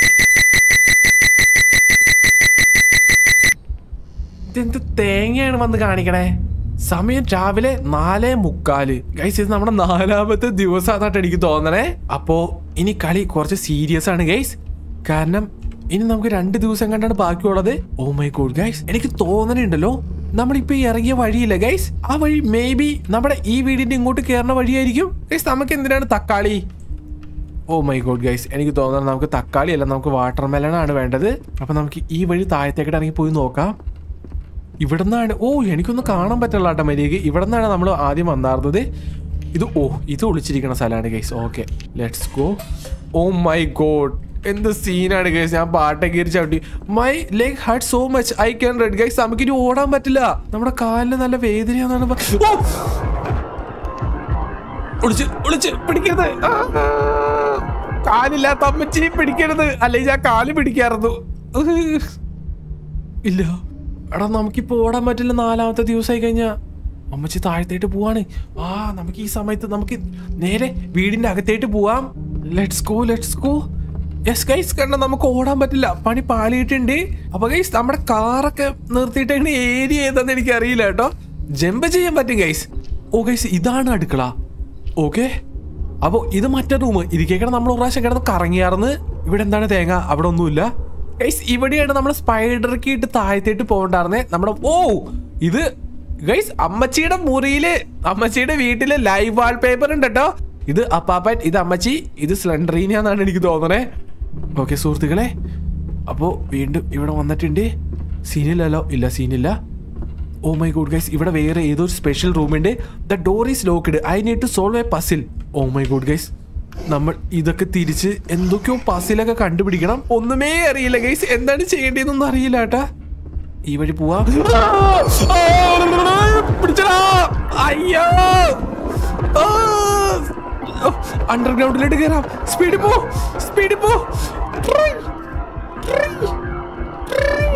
ഇതെന്ത് തേങ്ങയാണ് വന്ന് കാണിക്കണേ സമയം രാവിലെ നാലേ മുക്കാല് ഗൈസ് ഇത് നമ്മുടെ നാലാമത്തെ ദിവസമാണെന്നായിട്ട് എനിക്ക് തോന്നണേ അപ്പോ ഇനി കളി കുറച്ച് സീരിയസ് ആണ് ഗൈസ് കാരണം ഇനി നമുക്ക് രണ്ട് ദിവസം കണ്ടാണ് ബാക്കിയുള്ളത് ഓ മൈ ഗോഡ് ഗൈസ് എനിക്ക് തോന്നണുണ്ടല്ലോ നമ്മളിപ്പോ ഈ ഇറങ്ങിയ വഴിയില്ല ഗൈസ് ആ വഴി മേ ബി നമ്മുടെ ഈ വീടിന്റെ ഇങ്ങോട്ട് കയറുന്ന വഴിയായിരിക്കും ഗൈസ് നമുക്ക് എന്തിനാണ് തക്കാളി ഓ മൈ ഗോഡ് ഗൈസ് എനിക്ക് തോന്നുന്നത് നമുക്ക് തക്കാളി അല്ല നമുക്ക് വാട്ടർ മെലൺ ആണ് വേണ്ടത് അപ്പൊ നമുക്ക് ഈ വഴി താഴത്തേക്കിട്ട് ഇറങ്ങി പോയി നോക്കാം ഇവിടെ നിന്നാണ് ഓ എനിക്കൊന്നും കാണാൻ പറ്റില്ല കേട്ടോ മര്യാദക്ക് ഇവിടെ നിന്നാണ് നമ്മൾ ആദ്യം വന്നാർന്നത് ഇത് ഓ ഇത് ഒളിച്ചിരിക്കുന്ന സ്ഥലമാണ് guys okay let's go oh my god എന്ത് സീനാണ് ഗൈസ് ഞാൻ പാട്ടൊക്കെ കയറി ചവിട്ടി my leg hurt so much I can red guys നമുക്ക് ഇനി ഓടാൻ പറ്റില്ല നമ്മുടെ കാലിന് നല്ല വേദനയാണെന്നാണ് പ- ഓ! ഒളിച്ച് ഒളിച്ച് പിടിക്കരുത് ആ, ആ. കാലില്ലാത്ത അമ്മച്ചി പിടിക്കരുത് അല്ലെങ്കിൽ ഞാൻ കാല് പിടിക്കാറുന്നു ഇല്ല എടാ നമുക്കിപ്പോ ഓടാൻ പറ്റില്ല നാലാമത്തെ ദിവസമായി കഴിഞ്ഞാ അമ്മച്ചി താഴത്തേട്ട് പോവാണ് ആ നമുക്ക് ഈ സമയത്ത് നമുക്ക് നേരെ വീടിന്റെ അകത്തേട്ട് പോവാം let's go let's go yes guys കണ്ട നമുക്ക് ഓടാൻ പറ്റില്ല പണി പാളിയിട്ടുണ്ട് അപ്പൊ ഗൈസ് നമ്മുടെ കാറൊക്കെ നിർത്തിയിട്ടാണ് ഏരിയ ഏതാന്ന് എനിക്ക് അറിയില്ല കേട്ടോ ജമ്പ് ചെയ്യാൻ പറ്റും ഗൈസ് ഓ ഗൈസ് ഇതാണ് അടുക്കള ഓക്കെ അപ്പോ ഇത് മറ്റേ റൂം ഇരിക്കേക്കണം നമ്മൾ ഒരു പ്രാവശ്യം കിടന്ന് കറങ്ങിയാർന്ന് ഇവിടെ എന്താണ് തേങ്ങ അവിടെ ഒന്നുമില്ല ഗൈസ് ഇവിടെയാണ് നമ്മൾ സ്പൈഡർക്ക് ഇട്ട് താഴത്തേട്ട് പോകണ്ടായിരുന്നേ നമ്മുടെ ഓ ഇത് ഗൈസ് അമ്മച്ചിയുടെ മുറിയില് അമ്മച്ചിയുടെ വീട്ടില് ലൈവ് വാൾപേപ്പർ ഉണ്ട് കേട്ടോ ഇത് അപ്പാപ്പൻ ഇത് അമ്മച്ചി ഇത് സ്ലണ്ടറീനാന്നാണ് എനിക്ക് തോന്നണേ ഓക്കെ സുഹൃത്തുക്കളെ അപ്പോ വീണ്ടും ഇവിടെ വന്നിട്ടുണ്ട് സീനില്ലല്ലോ ഇല്ല സീനില്ല ഓ മൈ ഗോഡ് ഗൈസ് ഇവിടെ വേറെ ഏതോ ഒരു സ്പെഷ്യൽ റൂം ഉണ്ട് the door is locked I need to solve a puzzle oh my god guys നമ്മൾ ഇതൊക്കെ തിരിച്ച് എന്തൊക്കെയോ പസിലൊക്കെ കണ്ടുപിടിക്കണം ഒന്നുമേ അറിയില്ല ഗൈസ് എന്താണ് ചെയ്യേണ്ടതെന്നൊന്നും അറിയില്ല കേട്ടാ ഈ വഴി പോവാ പിടിച്ചടാ അയ്യോ അണ്ടർഗ്രൗണ്ടിലോട്ട് കയറാം സ്പീഡിൽ പോ സ്പീഡിൽ പോ ട്രൈ, ട്രൈ, ട്രൈ.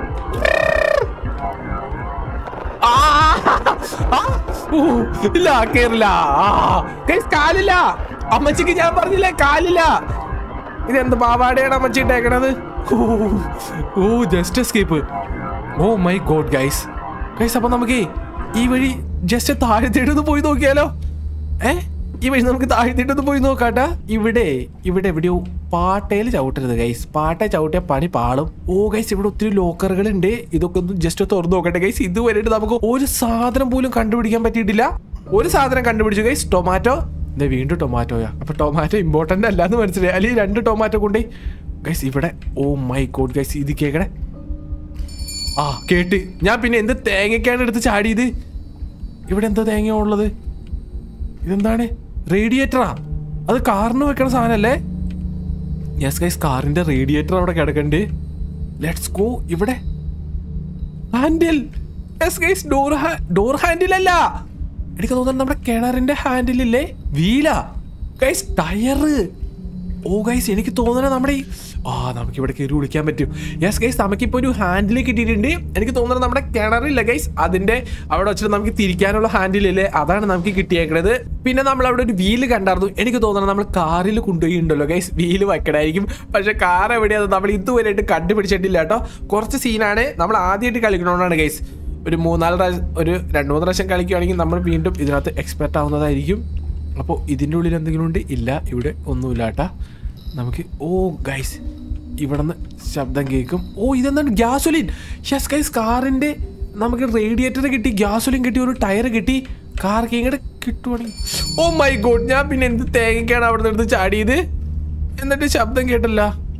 ആ, ആ, ഊ, ഇല്ല കേറില്ല ആ, ഗയ്സ്, കാലില്ല അമ്മച്ചിക്ക് ഞാൻ പറഞ്ഞില്ലേ കാലില്ല ഇതെന്ത് പാവാടയാണ് അമ്മച്ചി ഇട്ടേക്കണത് oh, oh just escape oh my god guys guys അപ്പൊ നമുക്ക് ഈ വഴി ജസ്റ്റ് താഴത്തേട്ടൊന്ന് പോയി നോക്കിയാലോ ഏ ഈ വഴി നമുക്ക് താഴത്തേട്ടൊന്ന് പോയി നോക്കാട്ടാ ഇവിടെ ഇവിടെ എവിടെയോ പാട്ടയിൽ ചവിട്ടരുത് ഗൈസ് പാട്ട ചവിട്ടിയ പണി പാളും ഓ ഗൈസ് ഇവിടെ ഒത്തിരി ലോക്കറുകൾ ഉണ്ട് ഇതൊക്കെ ഒന്ന് ജസ്റ്റ് തുറന്നു നോക്കട്ടെ ഗൈസ് ഇതുവരെയായിട്ട് നമുക്ക് ഒരു സാധനം പോലും കണ്ടുപിടിക്കാൻ പറ്റിയിട്ടില്ല ഒരു സാധനം കണ്ടുപിടിച്ചു ഗൈസ് ടൊമാറ്റോ ഇതേ വീണ്ടും ടൊമാറ്റോയാ അപ്പൊ ടൊമാറ്റോ ഇമ്പോർട്ടന്റ് അല്ലാന്ന് മനസ്സിലായി അല്ലെങ്കിൽ രണ്ട് ടൊമാറ്റോ കൊണ്ടേ ഗൈസ് ഇവിടെ ഓ മൈ ഗോഡ് ഗൈസ് ഇത് കേക്കണേ ആ കേട്ട് ഞാൻ പിന്നെ എന്ത് തേങ്ങയ്ക്കാണ് എടുത്ത് ചാടിയത് ഇവിടെ എന്താ തേങ്ങ ഉള്ളത് ഇതെന്താണ് റേഡിയേറ്ററാ അത് കാറിന് വെക്കണ സാധനല്ലേ യെസ് ഗൈസ് കാറിന്റെ റേഡിയേറ്റർ അവിടെ കിടക്കണ്ട് ലെറ്റ്സ് ഗോ ഇവിടെ handle yes guys door door handle അല്ല എനിക്ക് തോന്നുന്നു നമ്മുടെ കിണറിന്റെ ഹാൻഡിൽ ഇല്ലേ wheel guys tyre oh guys എനിക്ക് തോന്നണ നമ്മുടെ ഈ ആ നമുക്ക് ഇവിടെ കയറി വിളിക്കാൻ പറ്റും യെസ് ഗൈസ് നമുക്കിപ്പോ ഒരു ഹാൻഡിൽ കിട്ടിയിട്ടുണ്ട് എനിക്ക് തോന്നുന്നത് നമ്മുടെ കിണറില്ല ഗൈസ് അതിന്റെ അവിടെ വെച്ചിട്ട് നമുക്ക് തിരിക്കാനുള്ള ഹാൻഡിൽ ഇല്ലേ അതാണ് നമുക്ക് കിട്ടിയേക്കണത് പിന്നെ നമ്മൾ അവിടെ ഒരു വീല് കണ്ടായിരുന്നു എനിക്ക് തോന്നുന്നത് നമ്മൾ കാറിൽ കൊണ്ടുപോയി ഉണ്ടല്ലോ ഗൈസ് വീല് വെക്കണായിരിക്കും പക്ഷെ കാർ എവിടെയാണ് നമ്മൾ ഇതുവരെയായിട്ട് കണ്ടുപിടിച്ചിട്ടില്ല കേട്ടോ കുറച്ച് സീനാണ് നമ്മൾ ആദ്യമായിട്ട് കളിക്കണോണ്ടാണ് ഗൈസ് ഒരു മൂന്നാല് പ്രാവശ്യം ഒരു രണ്ട് മൂന്ന് പ്രാവശ്യം കളിക്കുകയാണെങ്കിൽ നമ്മൾ വീണ്ടും ഇതിനകത്ത് എക്സ്പെർട്ട് ആവുന്നതായിരിക്കും അപ്പോൾ ഇതിൻ്റെ ഉള്ളിൽ എന്തെങ്കിലും ഉണ്ട് ഇല്ല ഇവിടെ ഒന്നുമില്ല കേട്ടാ നമുക്ക് ഓ ഗൈസ് ഇവിടെ നിന്ന് ശബ്ദം കേൾക്കും ഓ ഇതെന്താണ് ഗ്യാസൊലിൻ യെസ് ഗൈസ് കാറിൻ്റെ നമുക്ക് റേഡിയേറ്റർ കിട്ടി ഗ്യാസൊലിൻ കിട്ടി ഒരു ടയർ കിട്ടി കാർക്ക് ഇങ്ങോട്ട് കിട്ടുവാണെങ്കിൽ ഓ മൈ ഗോഡ് ഞാൻ പിന്നെ എന്ത് തേങ്ങയ്ക്കാണ് അവിടെ നിന്ന് ചാടിയത് എന്നിട്ട് ശബ്ദം കേട്ടില്ല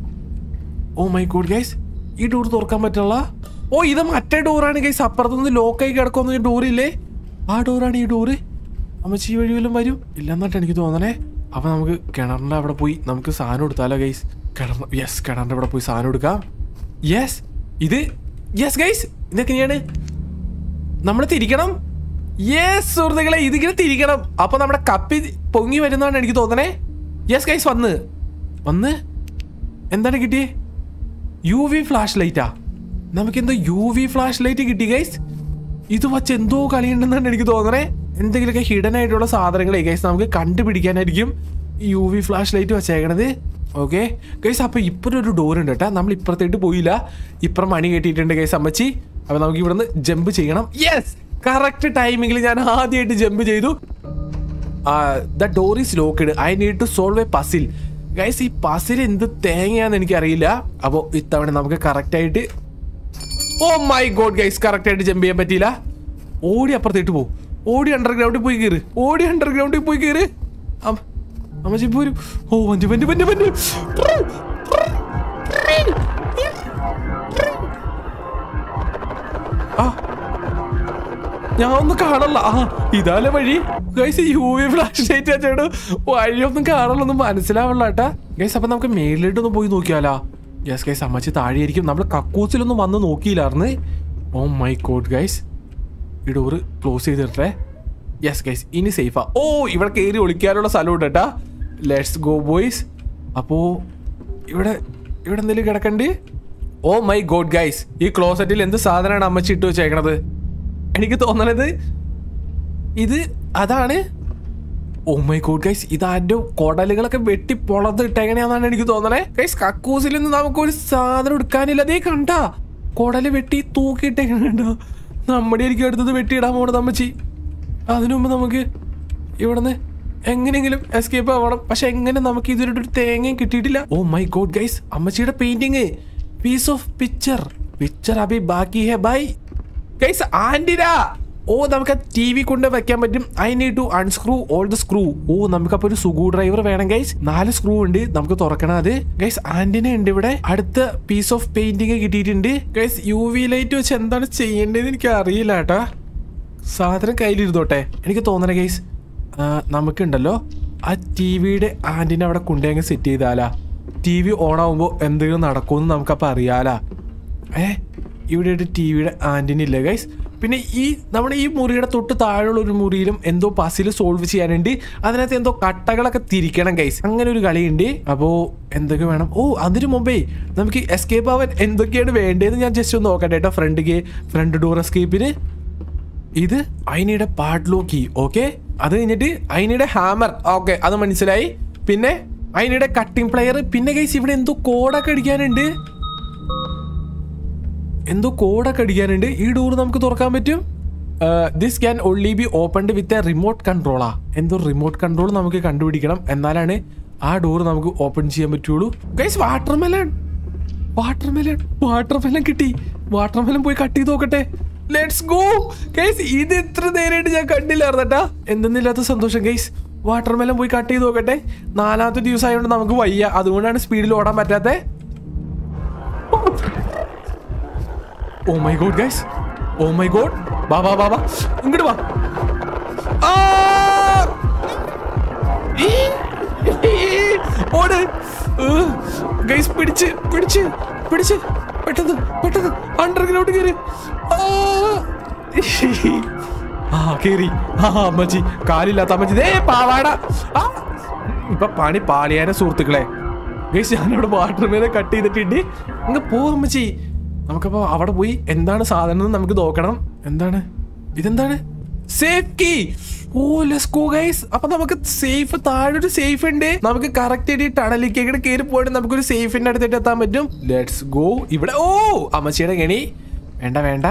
ഓ മൈ ഗോഡ് ഗൈസ് ഈ ഡോർ തുറക്കാൻ പറ്റുള്ള ഓ ഇത് മറ്റേ ഡോറാണ് ഗൈസ് അപ്പുറത്തുനിന്ന് ലോക്കായി കിടക്കുന്ന ഡോറില്ലേ ആ ഡോറാണ് ഈ ഡോറ് അമ്മച്ചി ഈ വഴി വല്ലതും വരും ഇല്ലെന്നാട്ട് എനിക്ക് തോന്നണേ അപ്പൊ നമുക്ക് കിണറിന്റെ അവിടെ പോയി നമുക്ക് സാധനം എടുത്താലോ ഗൈസ് കിണർ യെസ് കിണറിന്റെ അവിടെ പോയി സാധനം എടുക്കാം യെസ് ഇത് യെസ് ഗൈസ് ഇതെങ്ങനെയാണ് നമ്മൾ തിരിക്കണം യെസ് സുഹൃത്തുക്കളെ ഇതിങ്ങനെ തിരിക്കണം അപ്പൊ നമ്മുടെ കപ്പി പൊങ്ങി വരുന്നതാണ് എനിക്ക് തോന്നണേ യെസ് ഗൈസ് വന്ന് വന്ന് എന്താണ് കിട്ടിയേ യു വി ഫ്ലാഷ് ലൈറ്റാ നമുക്കെന്തോ യു വി ഫ്ലാഷ് ലൈറ്റ് കിട്ടി ഗൈസ് ഇത് വച്ച് എന്തോ കളിയുണ്ടെന്നാണ് എനിക്ക് തോന്നണേ എന്തെങ്കിലുമൊക്കെ ഹിഡൻ ആയിട്ടുള്ള സാധനങ്ങളെ ഗൈസ് നമുക്ക് കണ്ടുപിടിക്കാനായിരിക്കും ഈ യു വി ഫ്ലാഷ് ലൈറ്റ് വെച്ചേക്കണത് ഓക്കെ ഗൈസ് അപ്പൊ ഇപ്പുറം ഒരു ഡോർ ഉണ്ട് കേട്ടാ നമ്മൾ ഇപ്പുറത്തേട്ട് പോയില്ല ഇപ്പുറം മണി കെട്ടിയിട്ടുണ്ട് ഗൈസ് അമ്മച്ചി അപ്പൊ നമുക്ക് ഇവിടുന്ന് ജമ്പ് ചെയ്യണം യെസ് കറക്റ്റ് ടൈമിങ്ങിൽ ഞാൻ ആദ്യമായിട്ട് ജമ്പ് ചെയ്തു the door is locked I need to solve a puzzle guys ഈ പസിൽ എന്ത് തേങ്ങയാന്ന് എനിക്കറിയില്ല അപ്പോൾ ഇത്തവണ നമുക്ക് കറക്റ്റ് ആയിട്ട് oh my god guys correct ആയിട്ട് ജമ്പ് ചെയ്യാൻ പറ്റിയില്ല ഓടി അപ്പുറത്തേട്ട് പോ ഓടി അണ്ടർഗ്രൗണ്ടിൽ പോയി കയറ് ഓടി അണ്ടർഗ്രൗണ്ടിൽ പോയി കയറ് അമ്മച്ചി പോരും ഓ വണ്ടി വണ്ടി വണ്ടി വണ്ടി ആ ഞാൻ ഒന്നും കാണല്ല ആ ഇതാലെ വഴി guys U V flash light വെച്ചോട് വഴിയൊന്നും കാണലൊന്നും മനസ്സിലാവല്ല കേട്ടാ ഗൈസ് അപ്പൊ നമുക്ക് മേളിലോട്ടൊന്ന് പോയി നോക്കിയാലാ യെസ് ഗൈസ് അമ്മച്ചി താഴെയായിരിക്കും നമ്മൾ കക്കൂസിലൊന്നും വന്ന് നോക്കിയില്ലായിരുന്നു ഓ മൈ കോഡ് ഗൈസ് ഈ ഡോറ് ക്ലോസ് ചെയ്തിട്ടേ യെസ് ഗൈസ് ഇനി സേഫാ ഓ ഇവിടെ കയറി ഒളിക്കാനുള്ള സ്ഥലമുണ്ട് കേട്ടാ ലെറ്റ്സ് ഗോ ബോയ്സ് അപ്പോ ഇവിടെ ഇവിടെ എന്തെങ്കിലും കിടക്കണ്ടേ ഓ മൈ ഗോഡ് ഗൈസ് ഈ ക്ലോസറ്റിൽ എന്ത് സാധനമാണ് അമ്മച്ചി ഇട്ട് വെച്ചേക്കണത് എനിക്ക് തോന്നണത് ഇത് അതാണ് ഓ മൈ ഗോഡ് ഗൈസ് ഇതാരുടെ കുടലുകളൊക്കെ വെട്ടി പൊളത് ഇട്ടേക്കണെന്നാണ് എനിക്ക് തോന്നണേ ഗൈസ് കക്കൂസിൽ നിന്ന് നമുക്ക് ഒരു സാധനം എടുക്കാനില്ല അതേ കണ്ട കുടല് വെട്ടി തൂക്കിയിട്ടേക്കണ കണ്ടോ നമ്മുടെ ആയിരിക്കും അടുത്തത് വെട്ടിയിടാൻ പോണത് അമ്മച്ചി അതിനു മുമ്പ് നമുക്ക് ഇവിടുന്ന് എങ്ങനെയെങ്കിലും എസ്കേപ്പ് ആവണം പക്ഷെ എങ്ങനെ നമുക്ക് ഇതുവരെ ഒരു തേങ്ങയും കിട്ടിയിട്ടില്ല ഓ മൈ ഗോഡ് ഗൈസ് അമ്മച്ചിയുടെ painting piece of picture picture അഭി ബാക്കി ഹെ ബൈ ഗൈസ് ആൻറ്റിരാ ഓ നമുക്ക് ടി വി കൊണ്ട് വെക്കാൻ പറ്റും I need to unscrew all the screw ഓ നമുക്കപ്പോ ഒരു സുഗു ഡ്രൈവർ വേണം ഗൈസ് നാല് സ്ക്രൂ ഉണ്ട് നമുക്ക് തുറക്കണം അത് ഗൈസ് ആന്റിന ഉണ്ട് ഇവിടെ അടുത്ത പീസ് ഓഫ് പെയിന്റിങ് കിട്ടിയിട്ടുണ്ട് ഗൈസ് യു വി ലൈറ്റ് വെച്ച് എന്താണ് ചെയ്യേണ്ടതെന്ന് എനിക്ക് അറിയില്ല കേട്ടാ സാധനം കയ്യിലിരുന്നോട്ടെ എനിക്ക് തോന്നണ ഗൈസ് നമുക്കുണ്ടല്ലോ ആ ടി വിയുടെ ആന്റിന അവിടെ കൊണ്ടുപോയി സെറ്റ് ചെയ്താലാ ടി വി ഓൺ ആവുമ്പോൾ എന്തെങ്കിലും നടക്കുമെന്ന് നമുക്കപ്പോൾ അറിയാലാ ഏ ഇവിടെ ഒരു ടി വിയുടെ ആന്റിന ഇല്ല ഗൈസ് പിന്നെ ഈ നമ്മുടെ ഈ മുറിയുടെ തൊട്ട് താഴെയുള്ള ഒരു മുറിയിലും എന്തോ പസിൽ സോൾവ് ചെയ്യാനുണ്ട് അതിനകത്ത് എന്തോ കട്ടകളൊക്കെ തിരിക്കണം ഗൈസ് അങ്ങനെ ഒരു കളിയുണ്ട് അപ്പോൾ എന്തൊക്കെ വേണം ഓ അതിനു മുമ്പേ നമുക്ക് എസ്കേപ്പ് ആവാൻ എന്തൊക്കെയാണ് വേണ്ടതെന്ന് ഞാൻ ജസ്റ്റ് ഒന്ന് നോക്കട്ടെ കേട്ടോ ഫ്രണ്ട് ഫ്രണ്ട് ഡോർ എസ്കേപ്പിന് ഇത് ഐനിയുടെ പാഡ്ലോ കീ ഓക്കെ അത് കഴിഞ്ഞിട്ട് ഐനിയുടെ ഹാമർ ഓക്കെ അത് മനസ്സിലായി പിന്നെ ഐനിയുടെ കട്ടിംഗ് പ്ലെയർ പിന്നെ ഗൈസ് ഇവിടെ എന്തോ കോഡൊക്കെ അടിക്കാനുണ്ട് എന്തോ കോഡൊക്കെ അടിക്കാനുണ്ട് ഈ ഡോർ നമുക്ക് തുറക്കാൻ പറ്റും this can only be opened with a remote കൺട്രോളാ എന്തോ റിമോട്ട് കൺട്രോൾ നമുക്ക് കണ്ടുപിടിക്കണം എന്നാലാണ് ആ ഡോർ നമുക്ക് ഓപ്പൺ ചെയ്യാൻ പറ്റുള്ളൂ ഗൈസ് വാട്ടർമെലൺ വാട്ടർമെലൺ വാട്ടർമെലൺ കിട്ടി വാട്ടർമെലൺ പോയി കട്ട് ചെയ്ത് നോക്കട്ടെ ലെറ്റ്സ് ഗോ ഗൈസ് ഇത് ഇത്ര നേരമായിട്ട് ഞാൻ കണ്ടില്ലായിരുന്നു കേട്ടാ എന്തെന്നില്ലാത്ത സന്തോഷം ഗൈസ് വാട്ടർമെലൺ പോയി കട്ട് ചെയ്ത് നോക്കട്ടെ നാലാമത്തെ ദിവസം ആയതുകൊണ്ട് നമുക്ക് വയ്യ അതുകൊണ്ടാണ് സ്പീഡിൽ ഓടാൻ പറ്റാത്തത് oh my god guys oh my god വാ വാ വാ വാ ഇങ്ങോട്ട് വാ ആ! ഈ! ഓട് ഗൈസ് പിടിച്ച് പിടിച്ച് പിടിച്ച് പെട്ടെന്ന് പെട്ടെന്ന് അണ്ടർഗ്രൗണ്ട് കയറി ആ! ആ കേറി ആ അമ്മച്ചി കാലില്ലാത്ത അമ്മച്ചി ദേ പാവാട ആ! ഇപ്പൊ പണി പാളിയാനെ സുഹൃത്തുക്കളെ ഗൈസ് ഞാനിവിടെ വാട്ടർ മേലെ കട്ട് ചെയ്തിട്ടുണ്ട് അങ്ങ് പോ അമ്മച്ചി നമുക്കപ്പോ അവിടെ പോയി എന്താണ് സാധനം എന്ന് നമുക്ക് നോക്കണം എന്താണ് ഇതെന്താണ് safe key oh let's go guys അപ്പൊ നമുക്ക് സേഫ് താഴെ ഒരു സേഫ് ഉണ്ട് നമുക്ക് കറക്റ്റ് ആയിട്ട് ടണലിലേക്ക് ഇങ്ങനെ കയറി പോയിട്ട് നമുക്കൊരു സേഫിന്റെ അടുത്തിട്ട് എത്താൻ പറ്റും ലെറ്റ്സ് ഗോ ഇവിടെ ഓ അമ്മച്ചിയുടെ ഗണി വേണ്ട വേണ്ട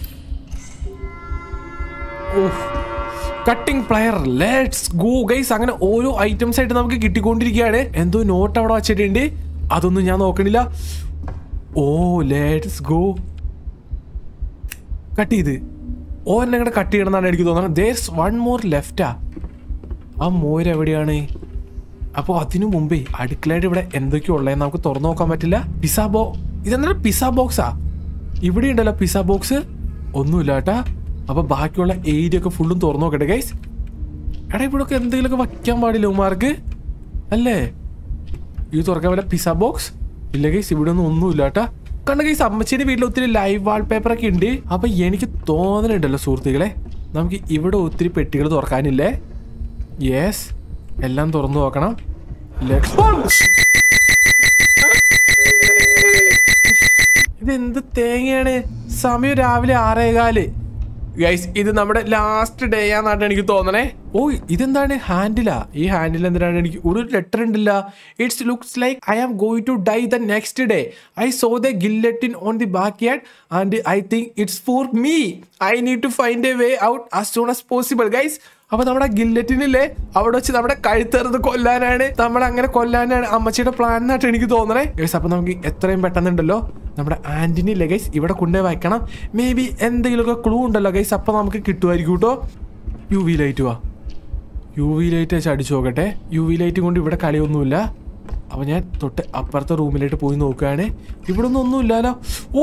cutting plier let's go guys അങ്ങനെ ഓരോ ഐറ്റംസ് ആയിട്ട് നമുക്ക് കിട്ടിക്കൊണ്ടിരിക്കുകയാണ് എന്തോ നോട്ട് അവിടെ വച്ചിട്ടുണ്ട് അതൊന്നും ഞാൻ നോക്കണില്ല ഓ ലെറ്റ്സ് ഗോ കട്ട് ചെയ്ത് ഓ എന്നെ കൂടെ കട്ട് ചെയ്യണമെന്നാണ് എനിക്ക് തോന്നുന്നത് ദേർസ് വൺ മോർ ലെഫ്റ്റാ ആ മോര് എവിടെയാണ് അപ്പോൾ അതിനു മുമ്പേ അടുക്കളയുടെ ഇവിടെ എന്തൊക്കെയോ ഉള്ളതെന്ന് നമുക്ക് തുറന്നു നോക്കാൻ പറ്റില്ല പിസ ബോ ഇതെന്താ പിസ ബോക്സാ ഇവിടെ ഉണ്ടല്ലോ പിസ ബോക്സ് ഒന്നുമില്ല കേട്ടാ അപ്പൊ ബാക്കിയുള്ള ഏരിയ ഒക്കെ ഫുള്ളും തുറന്നു നോക്കട്ടെ ഗൈസ് എടാ ഇവിടെ ഒക്കെ എന്തെങ്കിലുമൊക്കെ വയ്ക്കാൻ പാടില്ല ഉമാർക്ക് അല്ലേ ഇത് തുറക്കാൻ വല്ല പിസ ബോക്സ് ഇല്ല ഗൈസ് ഇവിടെ ഒന്നും ഒന്നുമില്ല കേട്ടാ കണ്ട ഗൈസ് അമ്മച്ചിയുടെ വീട്ടിൽ ഒത്തിരി ലൈവ് വാൾപേപ്പർ ഒക്കെ ഉണ്ട് അപ്പൊ എനിക്ക് തോന്നലുണ്ടല്ലോ സുഹൃത്തുക്കളെ നമുക്ക് ഇവിടെ ഒത്തിരി പെട്ടികൾ തുറക്കാനില്ലേ യെസ് എല്ലാം തുറന്നു നോക്കണം Let's- ഇതെന്ത് തേങ്ങയാണ് സമയം രാവിലെ ആറേകാല് ഗൈസ് ഇത് നമ്മുടെ ലാസ്റ്റ് ഡേ ആണെന്നാണ് എനിക്ക് തോന്നണേ ഓ ഇതെന്താണ് ഹാൻഡിലാ ഈ ഹാൻഡിൽ എന്തിനാണ് എനിക്ക് ഒരു ലെറ്റർ ഉണ്ടില്ല it's looks like I am going to die the next day I saw the guillotine on the backyard and I think it's for me I need to find a way out as soon as possible guys അപ്പൊ നമ്മുടെ ഗില്ലറ്റിനില്ലേ അവിടെ വെച്ച് നമ്മുടെ കഴുത്തെറുത് കൊല്ലാനാണ് നമ്മൾ അങ്ങനെ കൊല്ലാനാണ് അമ്മച്ചിയുടെ plan എന്നായിട്ട് എനിക്ക് തോന്നണേ ഗൈസ് അപ്പൊ നമുക്ക് എത്രയും പെട്ടെന്നുണ്ടല്ലോ നമ്മുടെ ആന്റണി ഇല്ലേ ഗൈസ് ഇവിടെ കൊണ്ടുപോയി വയ്ക്കണം മേ ബി എന്തെങ്കിലുമൊക്കെ ക്ലൂ ഉണ്ടല്ലോ ഗൈസ് അപ്പൊ നമുക്ക് കിട്ടുമായിരിക്കും കേട്ടോ യു വി ലൈറ്റ് വാ യു വി ലൈറ്റ് വെച്ച് അടിച്ചു നോക്കട്ടെ യു വി ലൈറ്റ് കൊണ്ട് ഇവിടെ കളിയൊന്നുമില്ല അപ്പൊ ഞാൻ തൊട്ട് അപ്പുറത്തെ റൂമിലേക്ക് പോയി നോക്കുകയാണ് ഇവിടെ ഒന്നും ഒന്നുമില്ലല്ലോ ഓ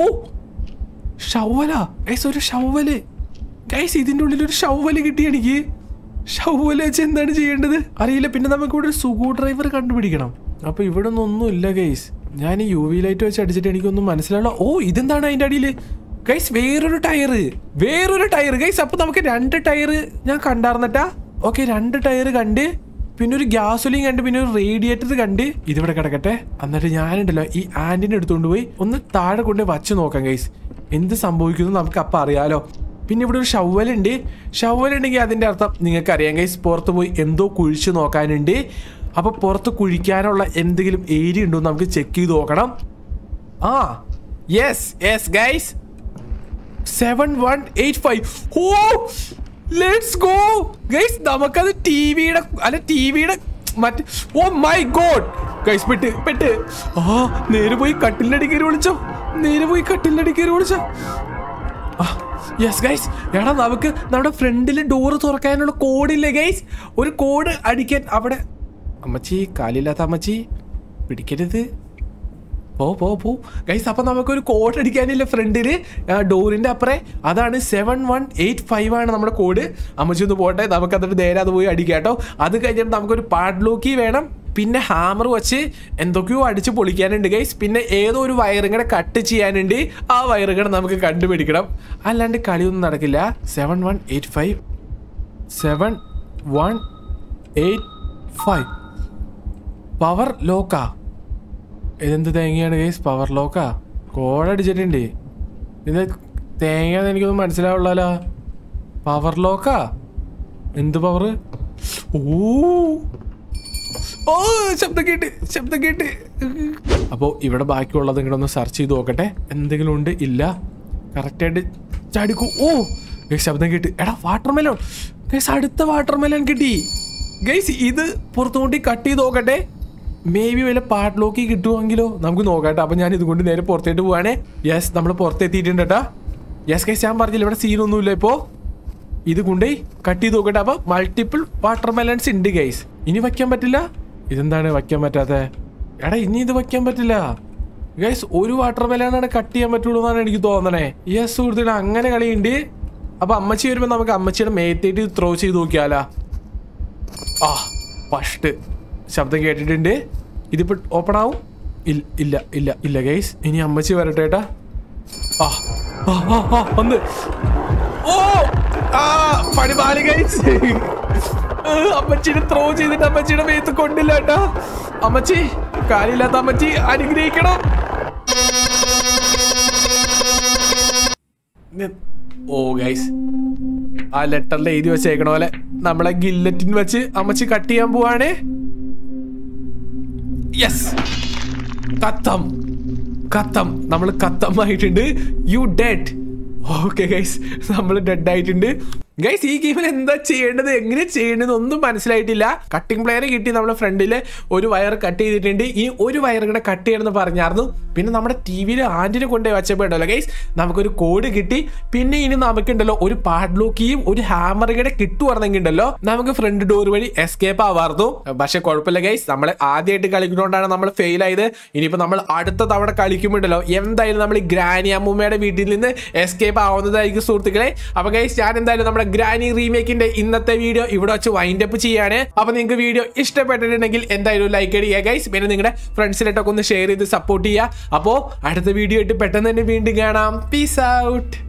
ഷവലാ ഗൈസ് ഒരു ഷവല് ഗൈസ് ഇതിന്റെ ഉള്ളിൽ ഒരു ഷവല് കിട്ടി എനിക്ക് ഷവല് വെച്ച് എന്താണ് ചെയ്യേണ്ടത് അറിയില്ല പിന്നെ നമുക്ക് ഇവിടെ ഒരു സുഗു ഡ്രൈവർ കണ്ടുപിടിക്കണം അപ്പൊ ഇവിടെ ഒന്നും ഒന്നുമില്ല ഗൈസ് ഞാൻ ഈ യു വി ലൈറ്റ് വെച്ച് അടിച്ചിട്ട് എനിക്കൊന്നും മനസ്സിലാവില്ല ഓ ഇതെന്താണ് അതിന്റെ അടിയിൽ ഗൈസ് വേറൊരു ടയർ വേറൊരു ടയർ ഗൈസ് അപ്പൊ നമുക്ക് രണ്ട് ടയർ ഞാൻ കണ്ടാർന്നിട്ടാ ഓക്കെ രണ്ട് ടയർ കണ്ട് പിന്നെ ഒരു ഗ്യാസൊലിയും കണ്ട് പിന്നെ ഒരു റേഡിയേറ്റർ കണ്ട് ഇതിവിടെ കിടക്കട്ടെ എന്നിട്ട് ഞാനുണ്ടല്ലോ ഈ ആന്റിനെ എടുത്തുകൊണ്ട് പോയി ഒന്ന് താഴെ കൊണ്ട് വച്ച് നോക്കാം ഗൈസ് എന്ത് സംഭവിക്കുന്നു നമുക്ക് അപ്പം അറിയാലോ പിന്നെ ഇവിടെ ഒരു ഷവലുണ്ട് ഷവലുണ്ടെങ്കിൽ അതിൻ്റെ അർത്ഥം നിങ്ങൾക്ക് അറിയാം ഗൈസ് പുറത്ത് പോയി എന്തോ കുഴിച്ച് നോക്കാനുണ്ട് അപ്പോൾ പുറത്ത് കുഴിക്കാനുള്ള എന്തെങ്കിലും ഏരിയ ഉണ്ടോ എന്ന് നമുക്ക് ചെക്ക് ചെയ്ത് നോക്കണം ആ yes yes guys seven one eight five oh let's go guys നമുക്കത് ടി വിയുടെ അല്ല ടി വിയുടെ മറ്റേ ഓ മൈ ഗോഡ് ഗൈസ് പെട്ട് പെട്ട് ആ നേരെ പോയി കട്ടിലിന്റെ അടിക്കരി വിളിച്ചോ നേരെ പോയി കട്ടിലിന്റെ അടിക്കരി വിളിച്ചോ യെസ് ഗൈസ് എടാ നമുക്ക് നമ്മുടെ ഫ്രണ്ടിൽ ഡോറ് തുറക്കാനുള്ള കോഡില്ലേ ഗൈസ് ഒരു കോഡ് അടിക്കാൻ അവിടെ അമ്മച്ചി കാലില്ലാത്ത അമ്മച്ചി പിടിക്കരുത് പോ പോ പോ ഗൈസ് അപ്പൊ നമുക്കൊരു കോഡ് അടിക്കാനില്ല ഫ്രണ്ടില് ഡോറിന്റെ അപ്പുറേ അതാണ് സെവൻ വൺ എയ്റ്റ് ഫൈവ് ആണ് നമ്മുടെ കോഡ് അമ്മച്ചി ഒന്ന് പോട്ടെ നമുക്ക് എന്നിട്ട് നേരെ അത് പോയി അടിക്കാം കേട്ടോ അത് കഴിഞ്ഞിട്ട് നമുക്കൊരു പാഡ്ലോക്കി വേണം പിന്നെ ഹാമർ വെച്ച് എന്തൊക്കെയോ അടിച്ച് പൊളിക്കാനുണ്ട് ഗൈസ് പിന്നെ ഏതോ ഒരു വയറും കട്ട് ചെയ്യാനുണ്ട് ആ വയറുകൾ നമുക്ക് കണ്ടുപിടിക്കണം അല്ലാണ്ട് കളിയൊന്നും നടക്കില്ല seven one eight five seven one eight five power ലോക്കാ ഇതെന്ത് തേങ്ങയാണ് ഗൈസ് പവർ ലോക്കാ കോഡടിച്ചിട്ടുണ്ട് ഇത് തേങ്ങയാന്ന് എനിക്കൊന്നും മനസ്സിലാവുള്ളല്ലോ പവർ ലോക്കാ എന്ത് പവർ ഓ ഓ ശബ്ദം കേട്ട് ശബ്ദം കേട്ട് അപ്പോൾ ഇവിടെ ബാക്കിയുള്ളത് ഇങ്ങോട്ട് ഒന്ന് സെർച്ച് ചെയ്ത് നോക്കട്ടെ എന്തെങ്കിലും ഉണ്ട് ഇല്ല കറക്റ്റായിട്ട് ചാടിക്കൂ ഓ ഗൈസ് ശബ്ദം കേട്ട് എടാ വാട്ടർ മെലോൺ ഗൈസ് അടുത്ത വാട്ടർ മെലോൺ കിട്ടി ഗൈസ് ഇത് പുറത്തുകൊണ്ട് കട്ട് ചെയ്ത് നോക്കട്ടെ മേ ബി വല്ല പാട്ടിലോക്കി കിട്ടുമെങ്കിലോ നമുക്ക് നോക്കാട്ടെ അപ്പൊ ഞാൻ ഇതുകൊണ്ട് നേരെ പുറത്തേട്ട് പോവാണേ യെസ് നമ്മൾ പുറത്തെത്തിയിട്ടുണ്ട് കേട്ടാ യെസ് ഗൈസ് ഞാൻ പറഞ്ഞില്ല ഇവിടെ സീനൊന്നുമില്ല ഇപ്പോ ഇത് കൊണ്ടേ കട്ട് ചെയ്ത് നോക്കട്ടെ അപ്പൊ മൾട്ടിപ്പിൾ വാട്ടർ മെലൻസ് ഉണ്ട് ഗൈസ് ഇനി വയ്ക്കാൻ പറ്റില്ല ഇതെന്താണ് വയ്ക്കാൻ പറ്റാത്ത എടാ ഇനി ഇത് വയ്ക്കാൻ പറ്റില്ല ഗൈസ് ഒരു വാട്ടർ മെലനാണ് കട്ട് ചെയ്യാൻ പറ്റുള്ളൂ എന്നാണ് എനിക്ക് തോന്നണേ യെസ് സുഹൃത്തുക്കളെ അങ്ങനെ കളിയുണ്ട് അപ്പൊ അമ്മച്ചി വരുമ്പോ നമുക്ക് അമ്മച്ചിയുടെ മേത്തേട്ട് ത്രോ ചെയ്ത് നോക്കിയാലാ ആ ഫസ്റ്റ് ശബ്ദം കേട്ടിട്ടുണ്ട് ഇതിപ്പോ ഓപ്പൺ ആവും ഇല്ല ഇല്ല ഇല്ല ഇല്ല ഗൈസ് ഇനി അമ്മച്ചി വരട്ടെ ഏട്ടാ ആ ആ, ആ, ആ, വന്ന് ഓ ആ പണിപാലി ഗൈസ് അമ്മച്ചിനെ ത്രോ ചെയ്തിട്ട് അമ്മച്ചിയുടെ മേത്ത് കൊണ്ടില്ല ഏട്ടാ അമ്മച്ചി കാലില്ലാത്ത അമ്മച്ചി അനുഗ്രഹിക്കണം നി- ഓ ഗൈസ് ആ ലെറ്ററിൽ എഴുതി വെച്ചേക്കണ പോലെ നമ്മളെ ഗില്ലറ്റിൻ വെച്ച് അമ്മച്ചി കട്ട് ചെയ്യാൻ പോവാണേ യെസ് കത്തം കത്തം നമ്മൾ കത്തമായിട്ടുണ്ട് യു ഡെഡ് ഓക്കെ ഗൈസ് നമ്മൾ ഡെഡ് ആയിട്ടുണ്ട് ഗൈസ് ഈ ഗെയിമിൽ എന്താ ചെയ്യേണ്ടത് എങ്ങനെ ചെയ്യേണ്ടത് ഒന്നും മനസ്സിലായിട്ടില്ല കട്ടിംഗ് പ്ലെയർ കിട്ടി നമ്മുടെ ഫ്രണ്ടിൽ ഒരു വയർ കട്ട് ചെയ്തിട്ടുണ്ട് ഈ ഒരു വയർ കൂടെ കട്ട് ചെയ്യണമെന്ന് പറഞ്ഞായിരുന്നു പിന്നെ നമ്മുടെ ടി വിയിൽ ആൻറ്റിനെ കൊണ്ടുപോയി വെച്ചപ്പോഴല്ലോ ഗൈസ് നമുക്കൊരു കോഡ് കിട്ടി പിന്നെ ഇനി നമുക്കുണ്ടല്ലോ ഒരു പാഡ്ലോക്കിയും ഒരു ഹാമർ കൂടെ കിട്ടുവാണെങ്കിൽ ഉണ്ടല്ലോ നമുക്ക് ഫ്രണ്ട് ഡോർ വഴി എസ്കേപ്പ് ആവാർന്നു പക്ഷെ കുഴപ്പമില്ല ഗൈസ് നമ്മൾ ആദ്യമായിട്ട് കളിക്കുന്നതുകൊണ്ടാണ് നമ്മൾ ഫെയിൽ ആയത് ഇനിയിപ്പോൾ നമ്മൾ അടുത്ത തവണ കളിക്കുമ്പോഴല്ലോ എന്തായാലും നമ്മൾ ഈ ഗ്രാനി അമ്മൂമ്മയുടെ വീട്ടിൽ നിന്ന് എസ്കേപ്പ് ആവുന്നതായിരിക്കും സുഹൃത്തുക്കളെ അപ്പൊ ഗൈസ് ഞാൻ എന്തായാലും നമ്മുടെ ഗ്രാനി റീമേക്കിന്റെ ഇന്നത്തെ വീഡിയോ ഇവിടെ വെച്ച് വൈൻഡ് അപ്പ് ചെയ്യാണ് അപ്പൊ നിങ്ങൾക്ക് വീഡിയോ ഇഷ്ടപ്പെട്ടിട്ടുണ്ടെങ്കിൽ എന്തായാലും ലൈക്ക് അടിക്കുക ഗൈസ് പിന്നെ നിങ്ങളുടെ ഫ്രണ്ട്സിനായിട്ടൊക്കെ ഒന്ന് ഷെയർ ചെയ്ത് സപ്പോർട്ട് ചെയ്യുക അപ്പോൾ അടുത്ത വീഡിയോ ആയിട്ട് പെട്ടെന്ന് തന്നെ വീണ്ടും കാണാം പീസ് ഔട്ട്